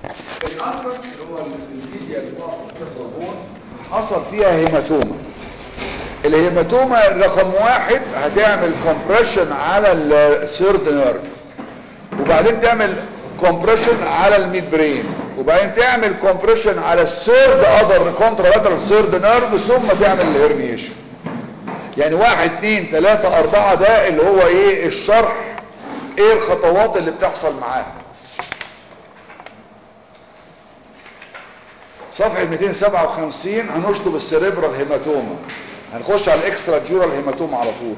الانترس اللي هو الميديا اللي حصل فيها هيماتوما الهيماتوما رقم واحد هتعمل كومبريشن على السيرد نيرف وبعدين تعمل كومبريشن على الميد برين وبعدين تعمل كومبريشن على السيرد اذر كونترالاترال سيرد نيرف ثم تعمل الهرنيشن يعني واحد اتنين تلاتة اربعة ده اللي هو ايه الشرح ايه الخطوات اللي بتحصل معاه صفحة 257 هنشطب السيريبرال هيماتوما هنخش على الاكسترا جورال هيماتوما على طول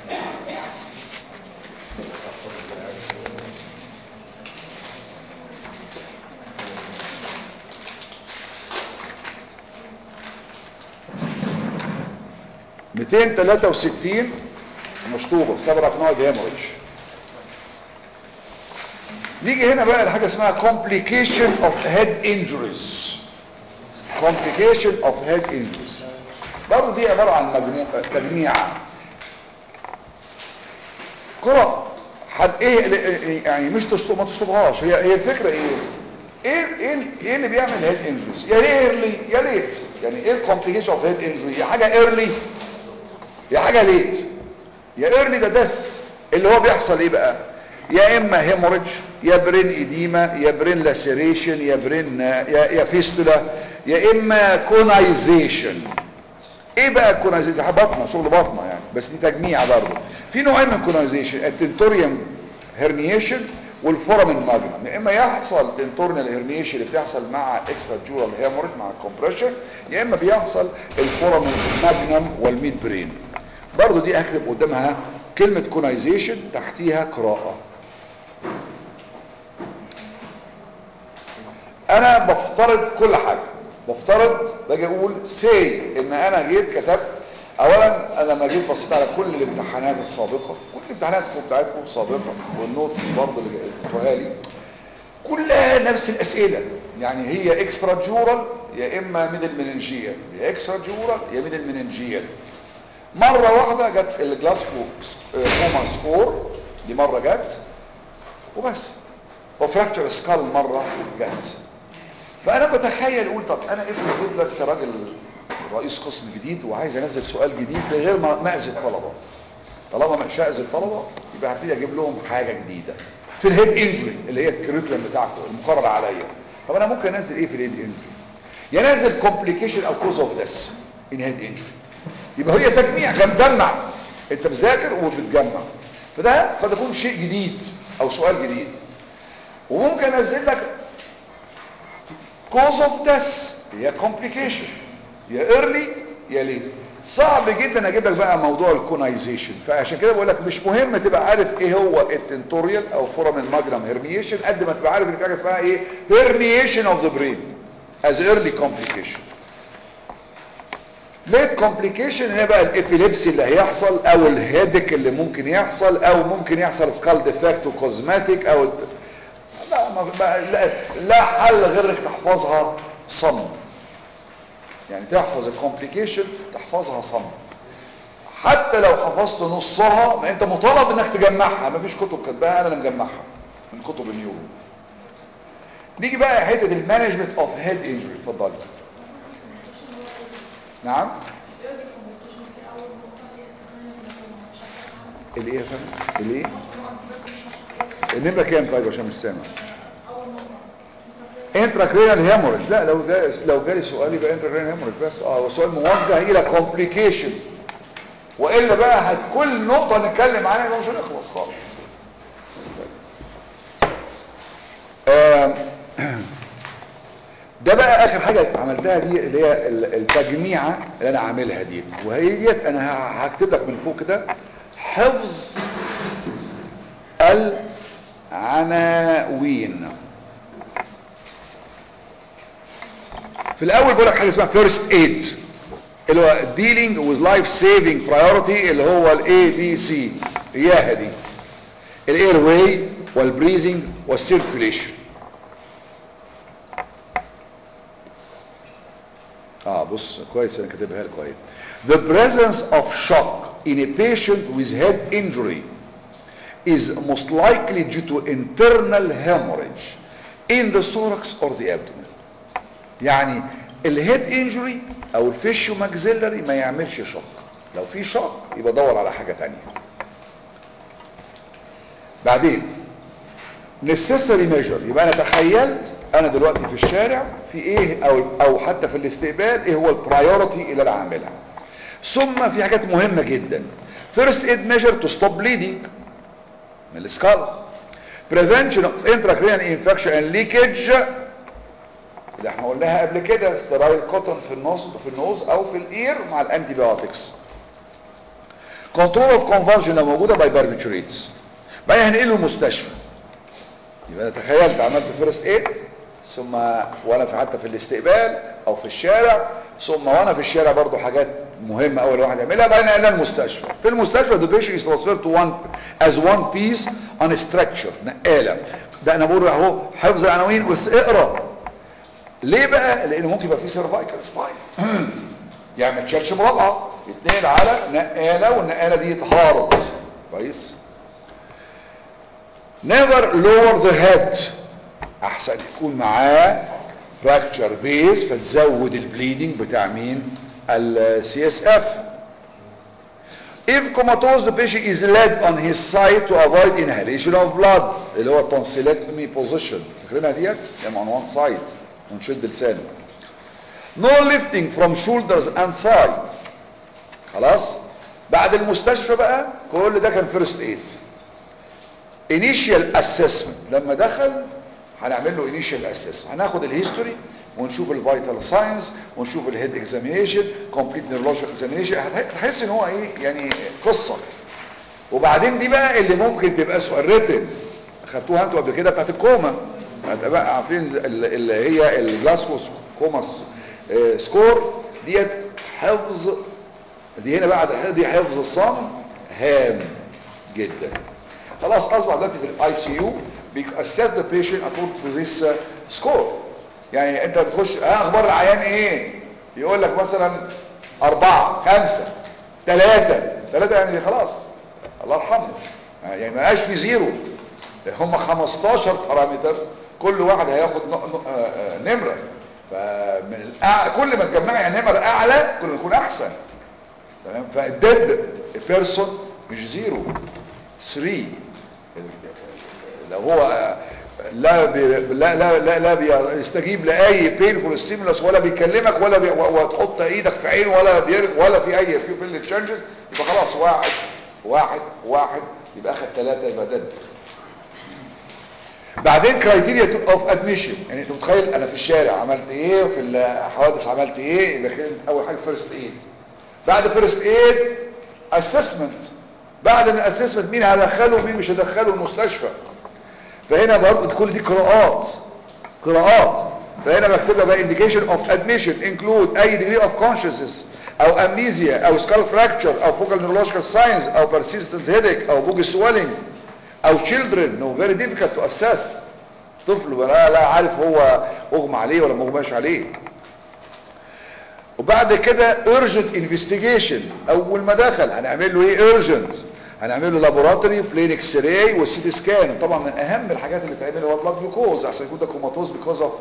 ميتين تلاتة وستين مشطوبة سبرة نوع هيموريج نيجي هنا بقى لحاجة اسمها complication of head injuries complication of head injuries برضو دي عبارة عن مجموعة تجميعة كرة حد ايه يعني مش تشطب ما تشطبهاش هي هي الفكرة ايه ايه ايه ايه اللي بيعمل هيد انجريز يا ايرلي يا ليت يعني ايه الكومبليكيشن اوف هيد انجري يا حاجه ايرلي يا حاجه ليت يا ايرلي ده دس اللي هو بيحصل ايه بقى يا اما هيموريج يا برين ايديما يا برين لاسيريشن يا برين يا, يا فيستولا يا اما كونايزيشن ايه بقى الكونايزيشن بطنه شغل بطنه يعني بس دي تجميعه برضه في نوعين من الكونايزيشن التنتوريوم هرنيشن والفورامين ماجنم يا اما يحصل تنتورنال هرنيشن اللي بتحصل مع اكسترا جورال هيموريج مع الكومبريشن يا اما بيحصل الفورامين ماجنم والميد برين برضه دي اكتب قدامها كلمه كونايزيشن تحتيها قراءه انا بفترض كل حاجه بفترض باجي اقول سي ان انا جيت كتبت اولا انا لما جيت بصيت على كل الامتحانات السابقه كل الامتحانات بتاعتكم السابقه والنوتس برضه اللي جبتوها لي كلها نفس الاسئله يعني هي اكسترا جورال يا اما ميدل مننجيال يا اكسترا جورال يا ميدل مننجيال مره واحده جت الجلاسكو كوما سكور دي مره جت وبس وفراكتشر سكال مره جت فانا بتخيل اقول طب انا افرض جيب لك راجل رئيس قسم جديد وعايز انزل سؤال جديد من غير ما مأذي الطلبه طالما مش هأذي الطلبه يبقى هبتدي اجيب لهم حاجه جديده في الهيد انجري اللي هي الكريكولم بتاعكم المقرر عليا طب انا ممكن انزل ايه في الهيد انجري يا نازل كومبليكيشن او كوز اوف ذس ان هيد انجري يبقى هي تجميع مجمع انت مذاكر وبتجمع فده قد يكون شيء جديد او سؤال جديد وممكن انزل لك كوز اوف ذس هي كومبليكيشن يا ايرلي يا ليه صعب جدا اجيب لك بقى موضوع الكونايزيشن فعشان كده بقول لك مش مهم تبقى عارف ايه هو التنتوريال او فورامين ماجنم هيرنيشن قد ما تبقى عارف ان في حاجه اسمها ايه هيرنيشن اوف ذا برين از ايرلي كومبليكيشن ليت كومبليكيشن هي بقى الابيليبسي اللي هيحصل او الهيدك اللي ممكن يحصل او ممكن يحصل سكال ديفكت وكوزماتيك او لا, ما لا, لا حل غير انك تحفظها صم يعني تحفظ الكومبليكيشن تحفظها صم حتى لو حفظت نصها ما انت مطالب انك تجمعها ما فيش كتب كاتباها انا اللي مجمعها من كتب النيورو نيجي بقى حته المانجمنت اوف هيد انجري اتفضلي نعم الايه يا فندم الايه النمره كام طيب عشان مش سامع انتراكرينال هيموريج لا لو جاي لو جالي سؤال يبقى انتراكرينال هيموريج بس اه هو سؤال موجه الى كومبليكيشن والا بقى هت كل نقطه نتكلم عنها يبقى مش هنخلص خالص آه ده بقى اخر حاجه عملتها دي اللي هي التجميعه اللي انا عاملها دي وهي ديت انا هكتب لك من فوق كده حفظ العناوين في الاول بقول لك حاجه اسمها فيرست ايد اللي هو dealing with life saving priority اللي هو الاي بي سي اياها دي الاير واي والبريزنج والسيركوليشن اه بص كويس انا كاتبها لك كويس the presence of shock in a patient with head injury is most likely due to internal hemorrhage in the thorax or the abdomen يعني الهيد انجري او الفيشيو ماكسيلري ما يعملش شوك لو في شوك يبقى دور على حاجة تانية بعدين necessary measure يبقى انا تخيلت انا دلوقتي في الشارع في ايه او او حتى في الاستقبال ايه هو البرايورتي اللي انا عاملها ثم في حاجات مهمة جدا first aid measure to stop bleeding من السكال prevention of intracranial infection and leakage اللي احنا قلناها قبل كده سترايل كوتون في النص في النوز او في الاير مع الانتي بايوتكس كنترول اوف كونفرجن لو موجوده باي باربيتوريتس بعدين هنقله المستشفى يبقى انا تخيلت عملت فيرست ايد ثم وانا في حتى في الاستقبال او في الشارع ثم وانا في الشارع برضو حاجات مهمه اول واحد يعملها بعدين نقلنا المستشفى في المستشفى the patient is transferred to one as one piece on a stretcher نقاله ده انا بقول اهو حفظ العناوين بس اقرا ليه بقى لان ممكن يبقى في سيرفايكال سباين يعني ما تشيلش مربعه اتنين على نقاله والنقاله دي اتهارت كويس never lower the head احسن يكون معاه فراكتشر بيس فتزود البليدنج بتاع مين السي اس اف If comatose the patient is led on his side to avoid inhalation of blood اللي هو tonsillectomy position فاكرينها ديت؟ يعني on one side ونشد لسانه No lifting from shoulders and side خلاص بعد المستشفى بقى كل ده كان فيرست ايد initial assessment لما دخل هنعمل له initial assessment هناخد الهيستوري ونشوف الفيتال ساينز ونشوف الهيد اكزامينيشن كومبليت نيرولوجيك اكزامينيشن هتحس ان هو ايه يعني قصه وبعدين دي بقى اللي ممكن تبقى سؤال ريتن خدتوها انتوا قبل كده بتاعت الكوما بقى عارفين اللي هي الجلاسكو كوما سكور ديت حفظ دي هنا بعد دي حفظ الصمت هام جدا خلاص اصبح دلوقتي في الاي سي يو بيأسس ذا بيشنت according to this سكور يعني انت بتخش اه اخبار العيان ايه يقول لك مثلا اربعة خمسة ثلاثة ثلاثة يعني خلاص الله يرحمه يعني ما بقاش في زيرو هم 15 بارامتر كل واحد هياخد نمرة فمن الأعلى كل ما تجمعي نمر اعلى كل ما يكون احسن تمام فالديد بيرسون مش زيرو 3 لو هو لا بي لا لا لا, لا بيستجيب لاي بينفول ستيمولس ولا بيكلمك ولا بي وتحط ايدك في عينه ولا بيرغ ولا في اي بيوبيل تشانجز يبقى خلاص واحد واحد واحد يبقى اخد ثلاثه يبقى دد بعدين كرايتيريا اوف ادميشن يعني انت متخيل انا في الشارع عملت ايه وفي الحوادث عملت ايه يبقى كده اول حاجه فيرست ايد بعد فيرست ايد اسسمنت بعد الاسسمنت مين هدخله ومين مش هدخله المستشفى فهنا برضه كل دي قراءات قراءات فهنا بكتب بقى indication of admission include اي degree of consciousness او amnesia او skull fracture او focal neurological signs او persistent headache او boogie swelling او children no very difficult to assess طفل لا لا عارف هو اغمى عليه ولا مغماش عليه وبعد كده urgent investigation اول ما دخل هنعمل له ايه urgent هنعمل له لابوراتوري بلين اكس راي والسي تي سكان طبعا من اهم الحاجات اللي تعمل هو البلاد جلوكوز عشان يكون ده كوماتوز بيكوز اوف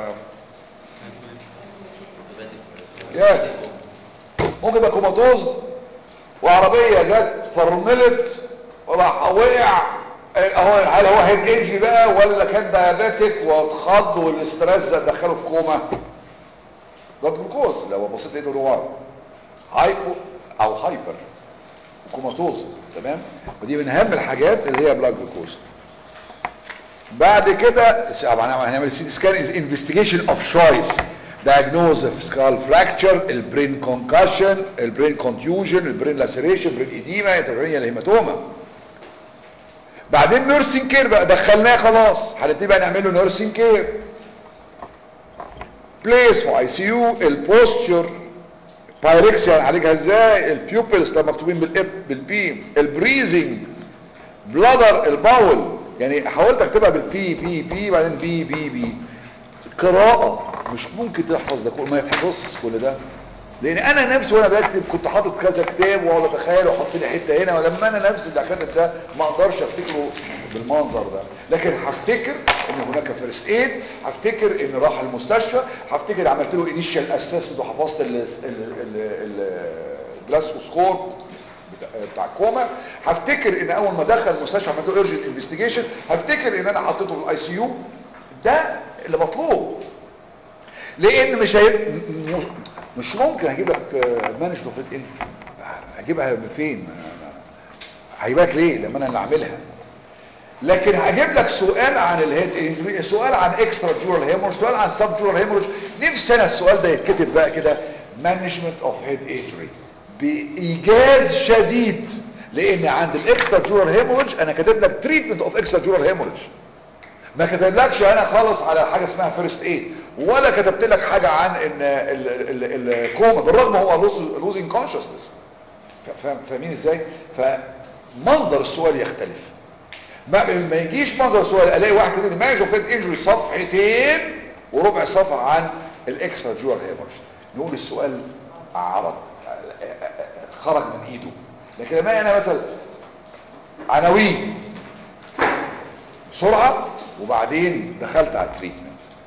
يس ممكن يبقى كوماتوز وعربيه جت فرملت وراح وقع اهو هل هو هيد انجري بقى ولا كان دايابيتك واتخض والاسترس دخله في كوما بلاد جلوكوز لو بصيت ايده لورا هايبو او هايبر كوماتوز تمام ودي من اهم الحاجات اللي هي بلاك جلوكوز بعد كده هنعمل سي سكان از انفستيجيشن اوف شويس diagnose of skull fracture البرين concussion البرين contusion البرين laceration البرين edema البرين الهيماتوما بعدين نيرسينج كير بقى دخلناه خلاص هنبتدي بقى نعمل له نيرسينج كير بليس في اي سي يو البوستشر بايركسيا هنعالجها ازاي البيوبلز ده مكتوبين بالاب بالبي البريزنج بلادر الباول يعني حاولت اكتبها بالبي بي بي بعدين بي بي بي قراءة مش ممكن تحفظ ده كله ما يتحفظش كل ده لان انا نفسي وانا بكتب كنت حاطط كذا كتاب واقعد اتخيل واحط لي حته هنا ولما انا نفسي اللي كاتب ده ما اقدرش افتكره بالمنظر ده لكن هفتكر ان هناك فيرست ايد هفتكر ان راح المستشفى هفتكر عملت له انيشال اسسمنت وحفظت الجلاسكو سكور بتاع الكوما هفتكر ان اول ما دخل المستشفى عملت له ايرجنت انفستيجيشن هفتكر ان انا حطيته في الاي سي يو ده اللي مطلوب لان مش هي... م- مش ممكن اجيب لك مانجمنت اوف انجري هجيبها من فين هجيبها لك ليه لما انا اللي اعملها لكن هجيب لك سؤال عن الهيد انجري سؤال عن اكسترا جورال هيمورج سؤال عن سب جورال هيمورج نفسي انا السؤال ده يتكتب بقى كده مانجمنت اوف هيد انجري بايجاز شديد لان عند الاكسترا جورال هيمورج انا كاتب لك تريتمنت اوف اكسترا جورال هيمورج ما كتبلكش انا خالص على حاجه اسمها فيرست ايد ولا كتبت لك حاجه عن ان الكوما بالرغم هو لوزنج كونشسنس فاهمين ازاي فمنظر السؤال يختلف ما, ما يجيش منظر السؤال الاقي واحد كده مانج اوف انجري صفحتين وربع صفحه عن الاكسترا جورال هيمورج نقول السؤال عرض خرج من ايده لكن لما انا مثلا عناوين بسرعه وبعدين دخلت على التريتمنت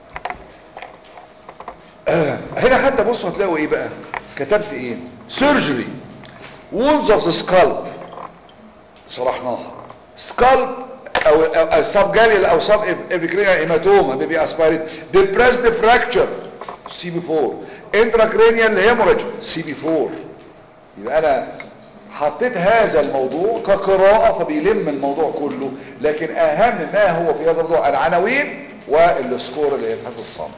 آه هنا حتى بصوا هتلاقوا ايه بقى كتبت ايه سيرجري وونز اوف ذا سكالب شرحناها سكالب او او سب جاليال او سب ابيكرينال هيماتوما بيبي اسبيريت ديبريسد فراكتشر سي بي 4 انتراكرينيال هيموريج سي بي 4 يبقى انا حطيت هذا الموضوع كقراءة فبيلم الموضوع كله لكن اهم ما هو في هذا الموضوع العناوين والسكور اللي يتحفظ الصم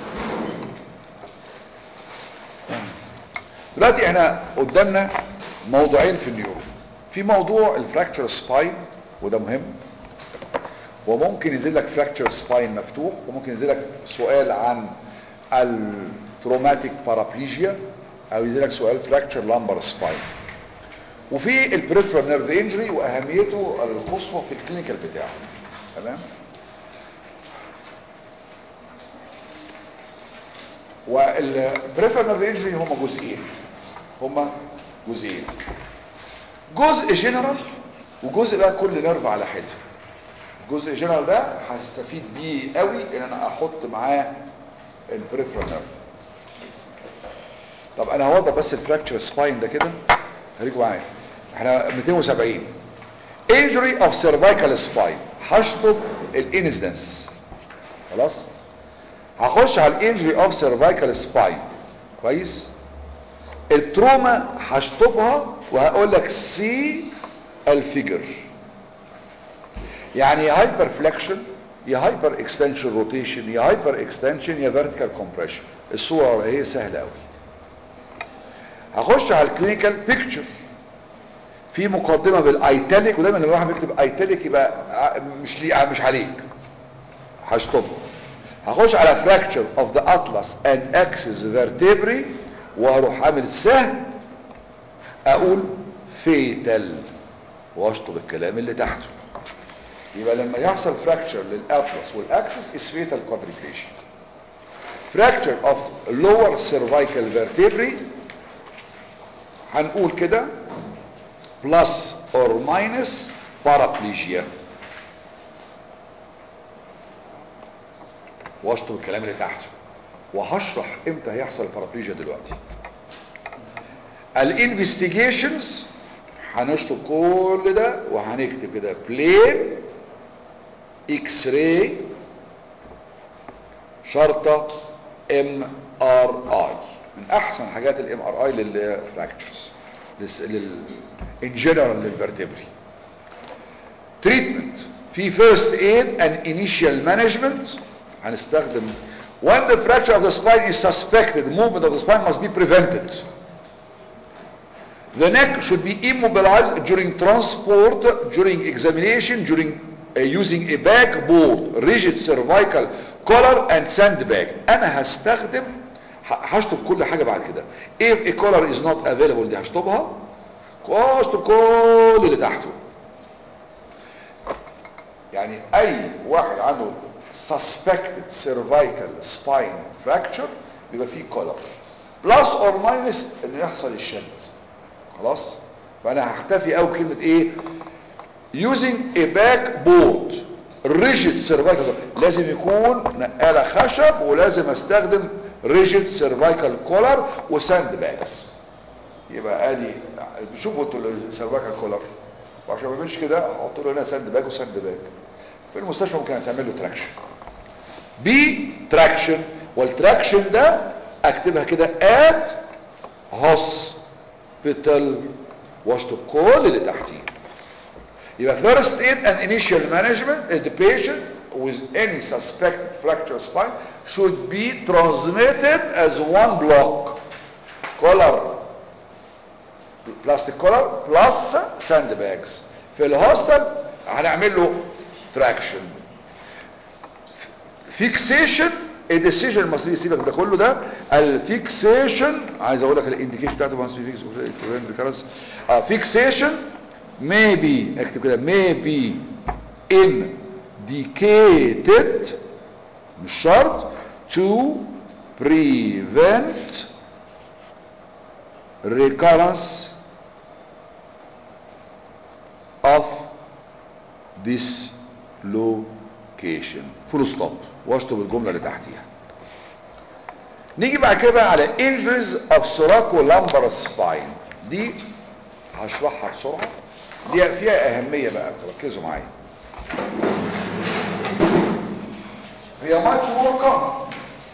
دلوقتي احنا قدامنا موضوعين في النيورو في موضوع الفراكتشر سباين وده مهم وممكن ينزل لك فراكتشر سباين مفتوح وممكن ينزل لك سؤال عن التروماتيك بارابليجيا او ينزل لك سؤال فراكتشر لامبر سباين وفي البريفرال نيرف انجري واهميته القصوى في الكلينيكال بتاعه تمام والبريفرال نيرف انجري هما جزئين هما جزئين جزء جنرال وجزء بقى كل نيرف على حده الجزء جنرال ده هستفيد بيه قوي ان انا احط معاه البريفرال نيرف طب انا هوضح بس الفراكتشر سباين ده كده خليكم معايا احنا 270 injury of cervical spine هشطب الانسدنس خلاص هخش على الانجري اوف cervical spine كويس التروما هشطبها وهقول لك سي الفيجر يعني يا هايبر فليكشن يا هايبر اكستنشن روتيشن يا هايبر اكستنشن يا فيرتيكال كومبريشن الصوره هي سهله قوي هخش على الكلينيكال بيكتشر في مقدمه بالايتاليك ودايما لما الواحد بيكتب ايتاليك يبقى مش لي مش عليك هشطبه هخش على فراكتشر اوف ذا اطلس اند اكسس فيرتبري واروح عامل سهم اقول فيتال واشطب الكلام اللي تحته يبقى لما يحصل فراكتشر للاطلس والاكسس is fatal quadriplication fracture of lower cervical vertebrae هنقول كده plus or minus paraplegia واشطب الكلام اللي تحته وهشرح امتى هيحصل البارابليجيا دلوقتي الانفستيجيشنز هنشطب كل ده وهنكتب كده بلين اكس راي شرطه ام ار اي من احسن حاجات الام ار اي للفراكتشرز ان جنرال للفرتبري تريتمنت في فيرست ايد and initial management هنستخدم when the fracture of the spine is suspected movement of the spine must be prevented the neck should be immobilized during transport during examination during uh, using a backboard rigid cervical collar and sandbag انا هستخدم هشطب كل حاجة بعد كده if a collar is not available دي هشطبها واشطب كل اللي تحته يعني اي واحد عنده suspected cervical spine fracture بيبقى فيه collar plus or minus انه يحصل الشد خلاص فانا هحتفي قوي بكلمه ايه using a backboard rigid cervical لازم يكون نقالة خشب ولازم استخدم rigid cervical collar وساند باجز يبقى ادي شوفوا انتوا السيرفايكال كولر وعشان ما يبانش كده احط له هنا ساند باج وساند باج في المستشفى ممكن تعمل له تراكشن بي تراكشن والتراكشن ده اكتبها كده ات هوسبيتال واشطب كل اللي تحتيه يبقى first aid and initial management the patient with any suspected fracture spine should be transmitted as one block collar plastic collar plus sand bags في الهوستل هنعمل له traction fixation الديسيجن must be سيبك ده كله ده الفيكسيشن عايز اقول لك الانديكيشن بتاعته must be fixed recurrence uh, fixation may be اكتب كده may be indicated مش شرط to prevent recurrence of dislocation full stop واشطب الجملة اللي تحتيها نيجي بعد كده بقى على injuries of thoraco lumbar spine دي هشرحها بسرعة دي فيها اهمية بقى ركزوا معايا هي ماتش وركة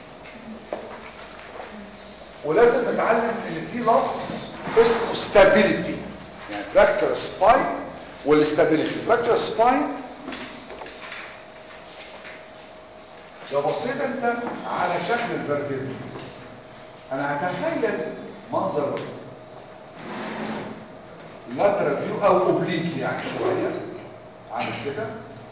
ولازم نتعلم ان في لفظ اسمه stability يعني fracture spine والاستابيليتي fracture spine لو بصيت انت على شكل الفرتبر انا هتخيل منظر لاترال فيو او اوبليك يعني شويه عامل كده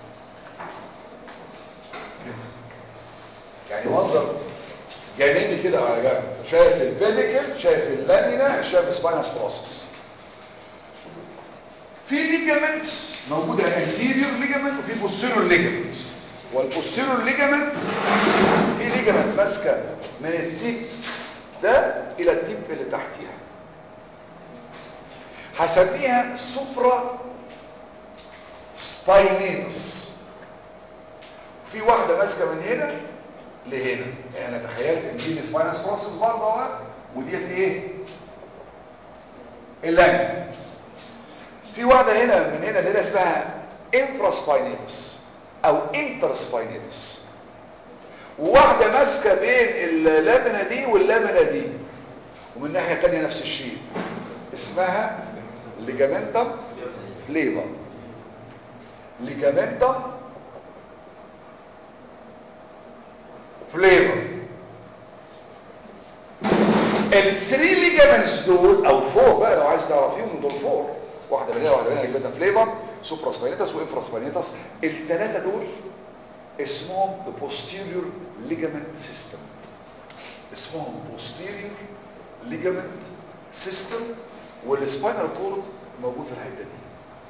كده يعني منظر جانبي كده على جنب شايف البيديكل شايف اللامينا شايف سباينس بروسس في ليجامنتس موجوده انتيريور ليجامنت وفي بوستيريور ليجامنت والبوستيريور ليجامنت في ليجامنت ماسكه من التيب ده الى التيب اللي تحتيها هسميها سوبرا سباينينس في واحده ماسكه من هنا لهنا يعني انا تخيلت ان دي السباينس بروسس برضه اهو وديت ايه اللانج في واحده هنا من هنا اللي هنا اسمها انفراسباينيتس او انترسباينيتس وواحده ماسكه بين اللامنه دي واللامنه دي ومن الناحيه الثانيه نفس الشيء اسمها ليجامنتم فليفر ليجامنتم فليفر الثري ليجامنتس دول او الفور بقى لو عايز تعرفيهم دول فور واحده من هنا واحده من هنا ليجامنتم فليفر سوبرا سباينيتس وانفرا سباينيتس الثلاثه دول اسمهم the posterior ligament system اسمهم posterior ligament system والسباينال كورد موجود في الحته دي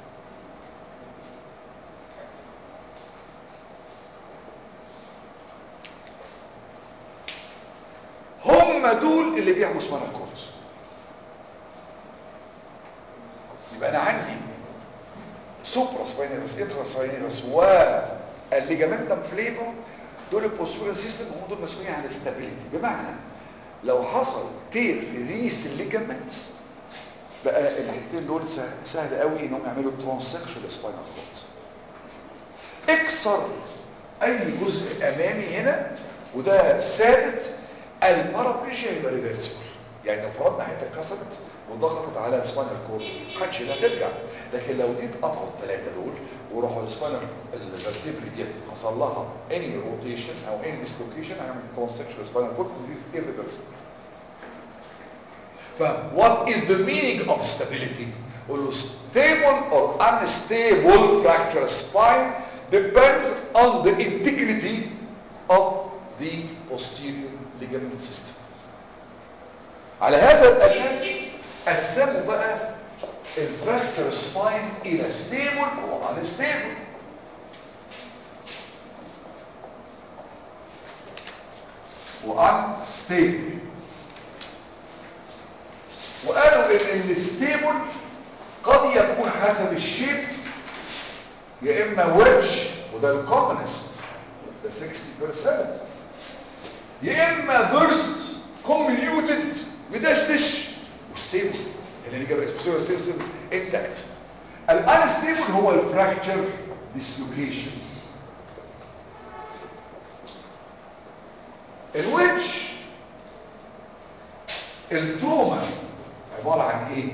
هم دول اللي بيعملوا سباينال كورد يبقى انا عندي سوبرا سباينالس انترا سباينالس والليجامنتم فليبر دول البوستورال سيستم هم دول مسؤولين عن الاستابيليتي بمعنى لو حصل تير في ذيس الليجامنتس بقى الحتتين دول سهل, سهل قوي انهم يعملوا ترانسكشن للسباينال كورد اكسر اي جزء امامي هنا وده ثابت البارابليجيا يبقى ريفرسبل يعني لو فرضنا حته اتكسرت وضغطت على السباينال كورد هتشيلها ترجع لكن لو دي اتقطعوا الثلاثه دول وراحوا السباينال الفرتبري ديت حصل لها اني روتيشن او اني ديسلوكيشن هيعمل ترانسكشن للسباينال كورد ديز irreversible ف what is the meaning of stability قول له stable or unstable fracture spine depends on the integrity of the posterior ligament system على هذا الاساس قسموا بقى الفراكتر سباين الى ستيبل وان ستيبل وان ستيبل وقالوا ان الستيبل قد يكون حسب الشيب يا اما ويدج وده الكومنست ده 60% يا اما بيرست كومينيوتد مدشدش وستيبل اللي جاب الاكسبوسيبل سيستم انتاكت الانستيبل هو الفراكتشر ديسلوكيشن الويدج التروما عبارة عن ايه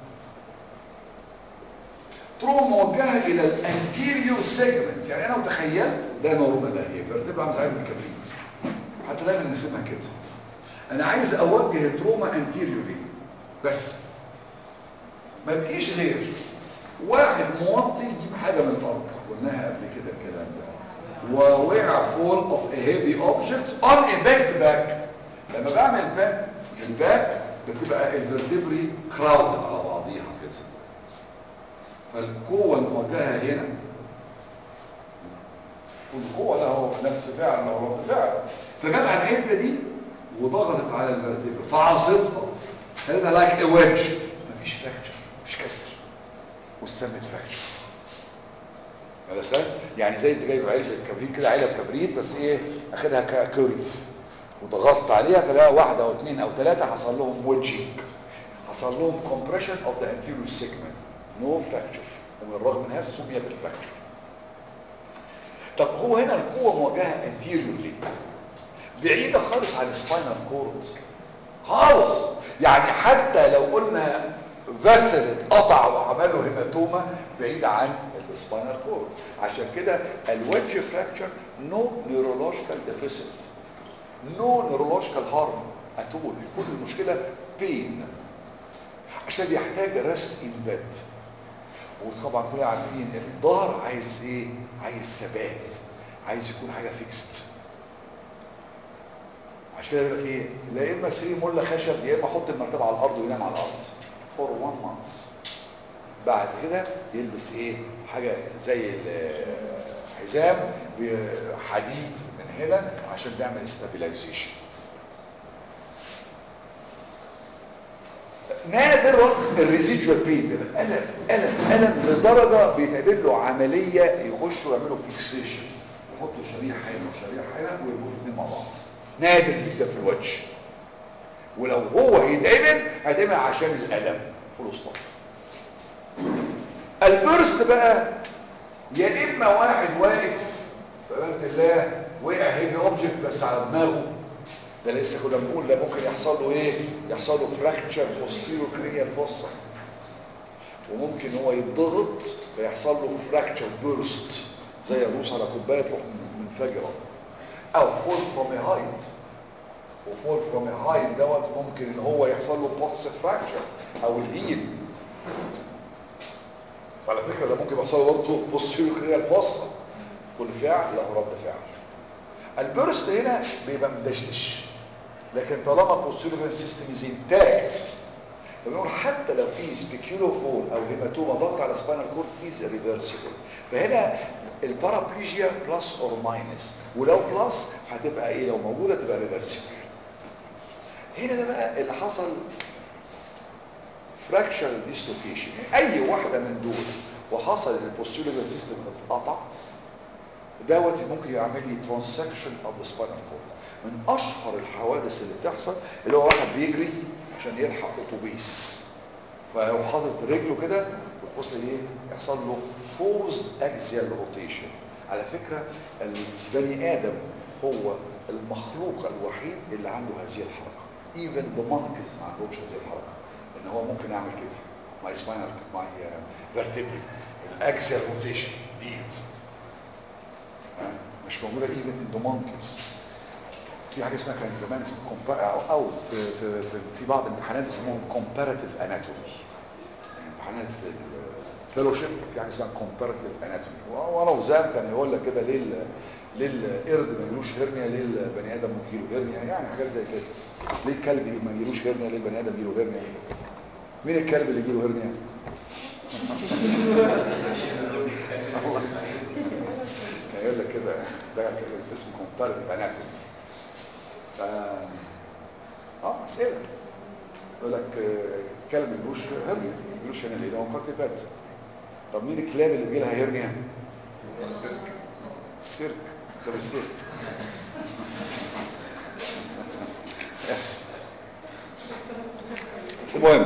تروما موجهة الى الانتيريور سيجمنت يعني انا تخيلت ده نورمال اهي فيرتبرا عامل زي الكبريت حتى دايما نسيبها كده انا عايز اوجه التروما انتيريوري بس ما بقيش غير واحد موطي يجيب حاجة من الارض قلناها قبل كده الكلام ده ووقع فول اوف a heavy object on a back back لما بعمل باك الباك بتبقى الفرتبري كراود على بعضيها كده فالقوة الموجهة هنا والقوة له نفس فعل له رد فعل فجت على الحتة دي وضغطت على الفرتبري فعصتها خليتها لايك a wedge مفيش فراكتشر مفيش كسر والسمت فراكتشر مثلا يعني زي انت جايب علبه كبريت كده علب كبريت بس ايه اخدها ككوريف وضغطت عليها فلقى واحده او اثنين او ثلاثه حصل لهم ويدجينج حصل لهم كومبريشن اوف ذا انتيريور سيجمنت نو فراكتشر ومن الرغم من هذا سمي بالفراكتشر طب هو هنا القوه موجهه انتيريورلي بعيده خالص عن السباينال كورد خالص يعني حتى لو قلنا فاسل اتقطع وعمله هيماتوما بعيد عن السباينال كورد عشان كده الوجه فراكتشر نو نيورولوجيكال ديفيسيت نو نيورولوجيكال هارم اتول كل المشكله بين عشان يحتاج ريست ان بيد وطبعا كلنا عارفين الظهر عايز ايه عايز ثبات عايز يكون حاجه فيكست عشان كده يقول لك ايه لا اما سرير مله خشب يا اما احط المرتبه على الارض وينام على الارض فور 1 مانث بعد كده يلبس ايه حاجه زي الحزام بحديد من هنا عشان نعمل استابيلايزيشن نادرا الريزيدوال بين ده الم الم الم لدرجه بيتعمل له عمليه يخشوا يعملوا فيكسيشن يحطوا شريحه هنا وشريحه هنا ويربطوا الاثنين مع بعض نادر جدا في الوجه ولو هو هيتعمل هيتعمل عشان الالم فول ستوب البرست بقى يا اما واحد واقف فبنت الله وقع هيفي اوبجكت بس على دماغه ده لسه كنا بنقول ده ممكن يحصل له ايه يحصل له فراكتشر بوستيرو كرينيال فوسا وممكن هو يتضغط فيحصل له فراكتشر بيرست زي يدوس على كوبايه تروح منفجره او فول فروم هايت وفول فروم هايت دوت ممكن ان هو يحصل له بوكس فراكتشر او الايد فعلى فكره ده ممكن يحصل له برضه بوستيرو كرينيال فوسا كل فعل له رد فعل البرست هنا بيبقى مدشدش لكن طالما البوستيريور سيستم از انتاكت بنقول حتى لو في سبيكيولو فول او هيماتوما ضغط على سباينال كورد از ريفرسيبل فهنا البارابليجيا بلس اور ماينس ولو بلس هتبقى ايه لو موجوده تبقى ريفرسيبل هنا ده بقى اللي حصل فراكشر ديسلوكيشن اي واحده من دول وحصل البوستيريور سيستم اتقطع دوت ممكن يعمل لي ترانسكشن اوف ذا سباينال كورد من اشهر الحوادث اللي بتحصل اللي هو واحد بيجري عشان يلحق اتوبيس فيروح حاطط رجله كده وتبص ايه يحصل له فورز اكزيال روتيشن على فكره البني ادم هو المخلوق الوحيد اللي عنده هذه الحركه ايفن ذا مونكيز ما عندهمش هذه الحركه ان هو ممكن يعمل كده ماي سباينال ماي فيرتبري الاكزيال روتيشن ديت مش موجوده ايفن ان ذا مونكيز في حاجه اسمها كان زمان اسمها كومبا او, أو في, في, في, في بعض الامتحانات بيسموهم كومباراتيف اناتومي امتحانات الفيلوشيب في حاجه اسمها كومباراتيف اناتومي وانا وزام كان يقول لك كده ليه للقرد ما يجيلوش هرنيا ليه البني ادم يجيله هرنيا يعني حاجات زي كده ليه الكلب ما يجيلوش هرنيا ليه البني ادم يجيله هرنيا مين الكلب اللي يجيله هرنيا كان يقول لك كده ده اسمه كومباراتيف اناتومي ف اه اسئله يقول لك كلب ملوش هرنيا ملوش هرنيا ليه هو كارتيبات طب مين الكلاب اللي تجي لها هرنيا السيرك طب السيرك المهم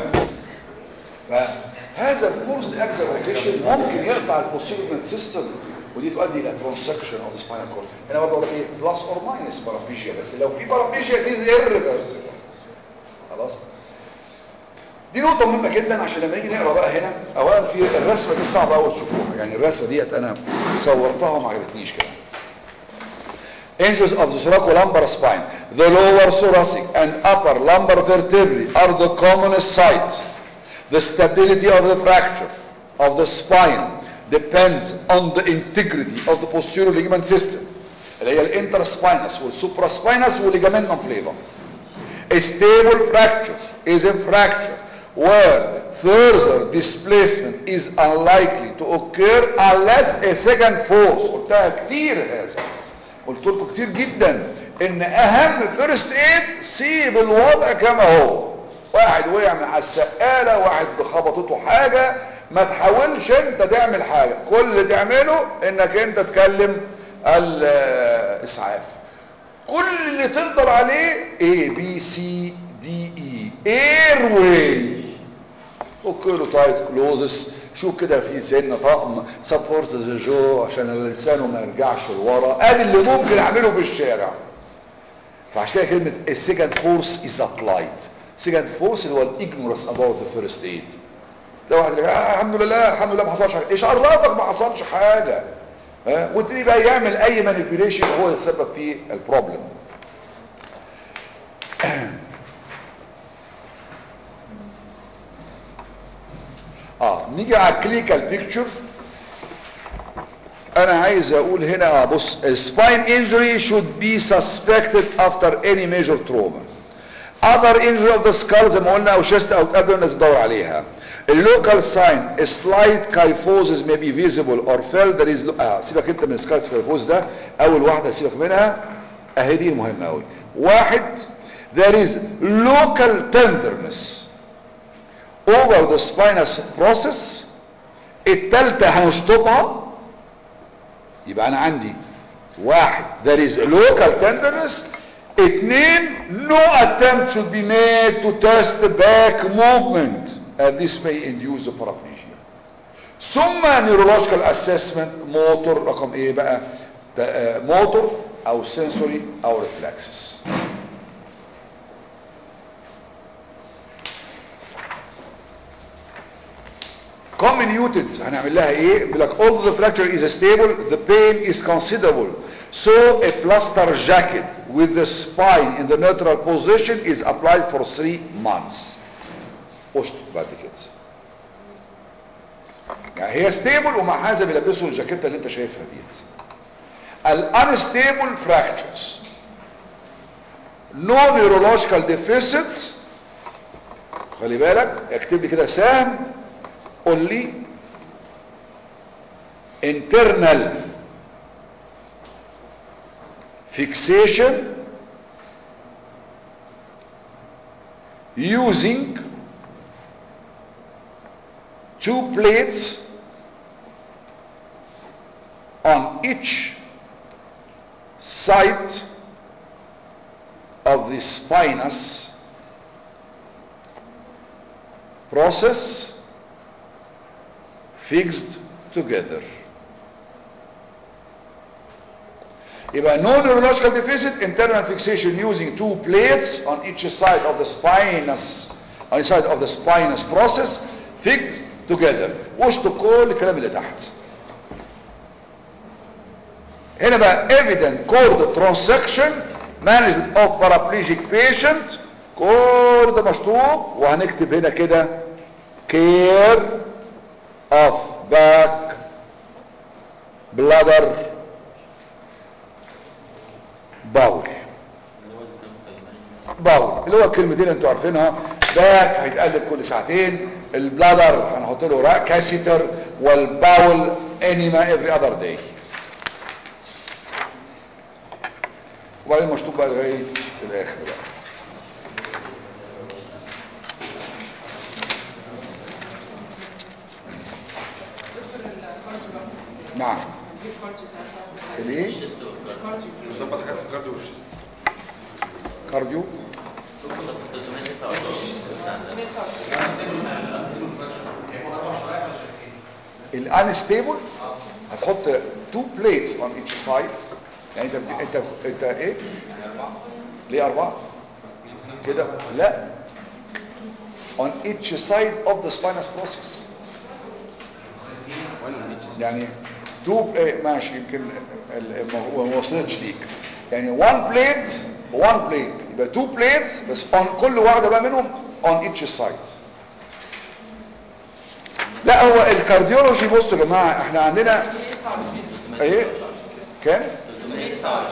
فهذا الفورس اكزل روتيشن ممكن يقطع البوسيبل سيستم ودي تؤدي الى ترانسكشن اوف ذا سباينال كورد هنا برضه اقول ايه بلس اور ماينس بارافيجيا بس لو في بارافيجيا دي ايرفيرسبل خلاص دي نقطة مهمة جدا عشان لما نيجي نقرا بقى هنا اولا في الرسمة دي صعبة قوي تشوفوها يعني الرسمة ديت انا صورتها وما عجبتنيش كده Angels of the thoracolumbar spine. The lower thoracic and upper lumbar vertebrae are the commonest site. The stability of the fracture of the spine depends on the integrity of the posterior ligament system. اللي هي الانترسباينس والسوبراسباينس والليجامنتم فليفا. A stable fracture is a fracture where further displacement is unlikely to occur unless a second force قلتها كتير هذا قلت لكم كتير جدا ان اهم فيرست ايد سيب الوضع كما هو واحد وقع من على السقاله واحد خبطته حاجه ما تحاولش انت تعمل حاجه كل اللي تعمله انك انت تكلم الاسعاف كل اللي تقدر عليه A B C D E airway اوكيلو تايت كلوزس شوف كده في سن طقم سبورت ذا جو عشان لسانه ما يرجعش لورا ادي اللي ممكن اعمله في الشارع فعشان كده كلمه السكند فورس از ابلايد سكند فورس اللي هو الاجنورس اباوت ذا فيرست ايد ده واحد آه الحمد لله الحمد لله ما حصلش حاجه ايش عرفك ما حصلش حاجه ها وتبتدي بقى يعمل اي مانيبيوليشن هو السبب في البروبلم اه نيجي على الكلينيكال بيكتشر انا عايز اقول هنا بص spine injury should be suspected after any major trauma other injury of the skull زي ما قلنا او chest او abdomen لازم تدور عليها اللوكال ساين slight kyphosis may be visible or felt there is آه سيبك انت من slight kyphosis ده اول واحده سيبك منها اهي دي المهمه قوي واحد there is local tenderness over the spinous process التالتة هنشطبها يبقى انا عندي واحد there is local tenderness اتنين no attempt should be made to test the back movement and this may induce the paraplegia ثم neurological assessment موتور رقم ايه بقى موتور او sensory او reflexes comminuted هنعمل لها ايه بيقول لك although the fracture is stable the pain is considerable so a plaster jacket with the spine in the neutral position is applied for three months اشطب بعد كده يعني هي ستيبل ومع هذا بيلبسوا الجاكيته اللي انت شايفها ديت الانستيبل fractures no neurological deficit خلي بالك اكتب لي كده سهم قول لي internal fixation using two plates on each side of the spinous process fixed together يبقى no neurological deficit internal fixation using two plates on each side of the spinous on each side of the spinous process fixed together واشطب كل الكلام اللي تحت هنا بقى evident cord transection management of paraplegic patient كل ده مشطوب وهنكتب هنا كده care of back bladder باول باول اللي هو الكلمتين انتوا عارفينها باك هيتقلب كل ساعتين البلادر هنحط له كاسيتر والباول انيما افري اذر داي وبعدين مشطوب بقى لغايه الاخر بقى نعم الايه الشيست والكارديو نظبط حاجات في الكارديو والشيست كارديو صف 329 الانستيبل هتحط تو بليتس اون ايتش سايد يعني انت بت- انت انت ايه ليه اربعه كده لا on each side of the spinous process يعني تو ايه ماشي يمكن ال- ما ما وصلتش ليك يعني one plate one plate يبقى two plates بس on كل واحده بقى منهم on each side لا هو الكارديولوجي بصوا يا جماعه احنا عندنا ايه كام 329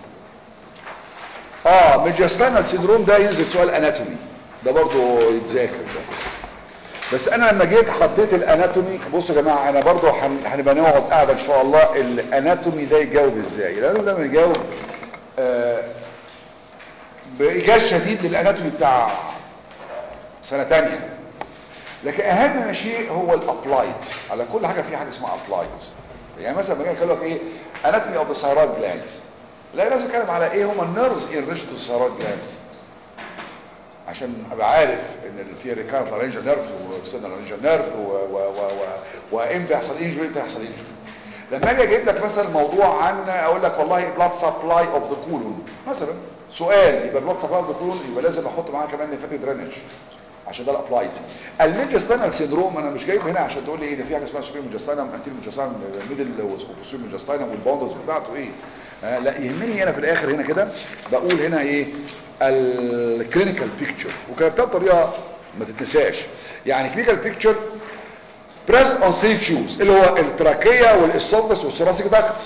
اه ميجاستانا سيندروم ده ينزل سؤال اناتومي ده برضو يتذاكر ده بس انا لما جيت حطيت الاناتومي بصوا يا جماعه انا برضو هن- هنبقى نقعد قاعده ان شاء الله الاناتومي ده يجاوب ازاي الاناتومي ده بيجاوب آه بايجاز شديد للاناتومي بتاع سنه تانية لكن اهم شيء هو الابلايد على كل حاجه في حاجه اسمها ابلايد يعني مثلا لما اجي لك ايه اناتومي اوف ذا ثايرويد جلاند لا لازم اتكلم على ايه هم النيرفز ان ريش تو ثايرويد جلاند عشان ابقى عارف ان في ريكارنت لارنجال نيرف واكسترنال لارنجال نيرف و و و و وامتى يحصل انجري امتى يحصل انجري لما اجي اجيب لك مثلا موضوع عن اقول لك والله بلاد سبلاي اوف ذا كولون مثلا سؤال يبقى بلاد سبلاي اوف ذا كولون يبقى لازم احط معاه كمان نفاتي درينج عشان ده الابلايد الميجستانال سيندروم انا مش جايب هنا عشان تقول لي ايه ده في حاجه اسمها سوبر ميجستانم انتير ميجستانم ميدل وسوبر ميجستانم والباوندرز بتاعته ايه آه لا يهمني هنا في الاخر هنا كده بقول هنا ايه الكلينيكال بيكتشر وكتبتها بطريقه ما تتنساش يعني كلينيكال بيكتشر بريس اون سي تشوز اللي هو التراكيه والاسوفس والثوراسيك داكت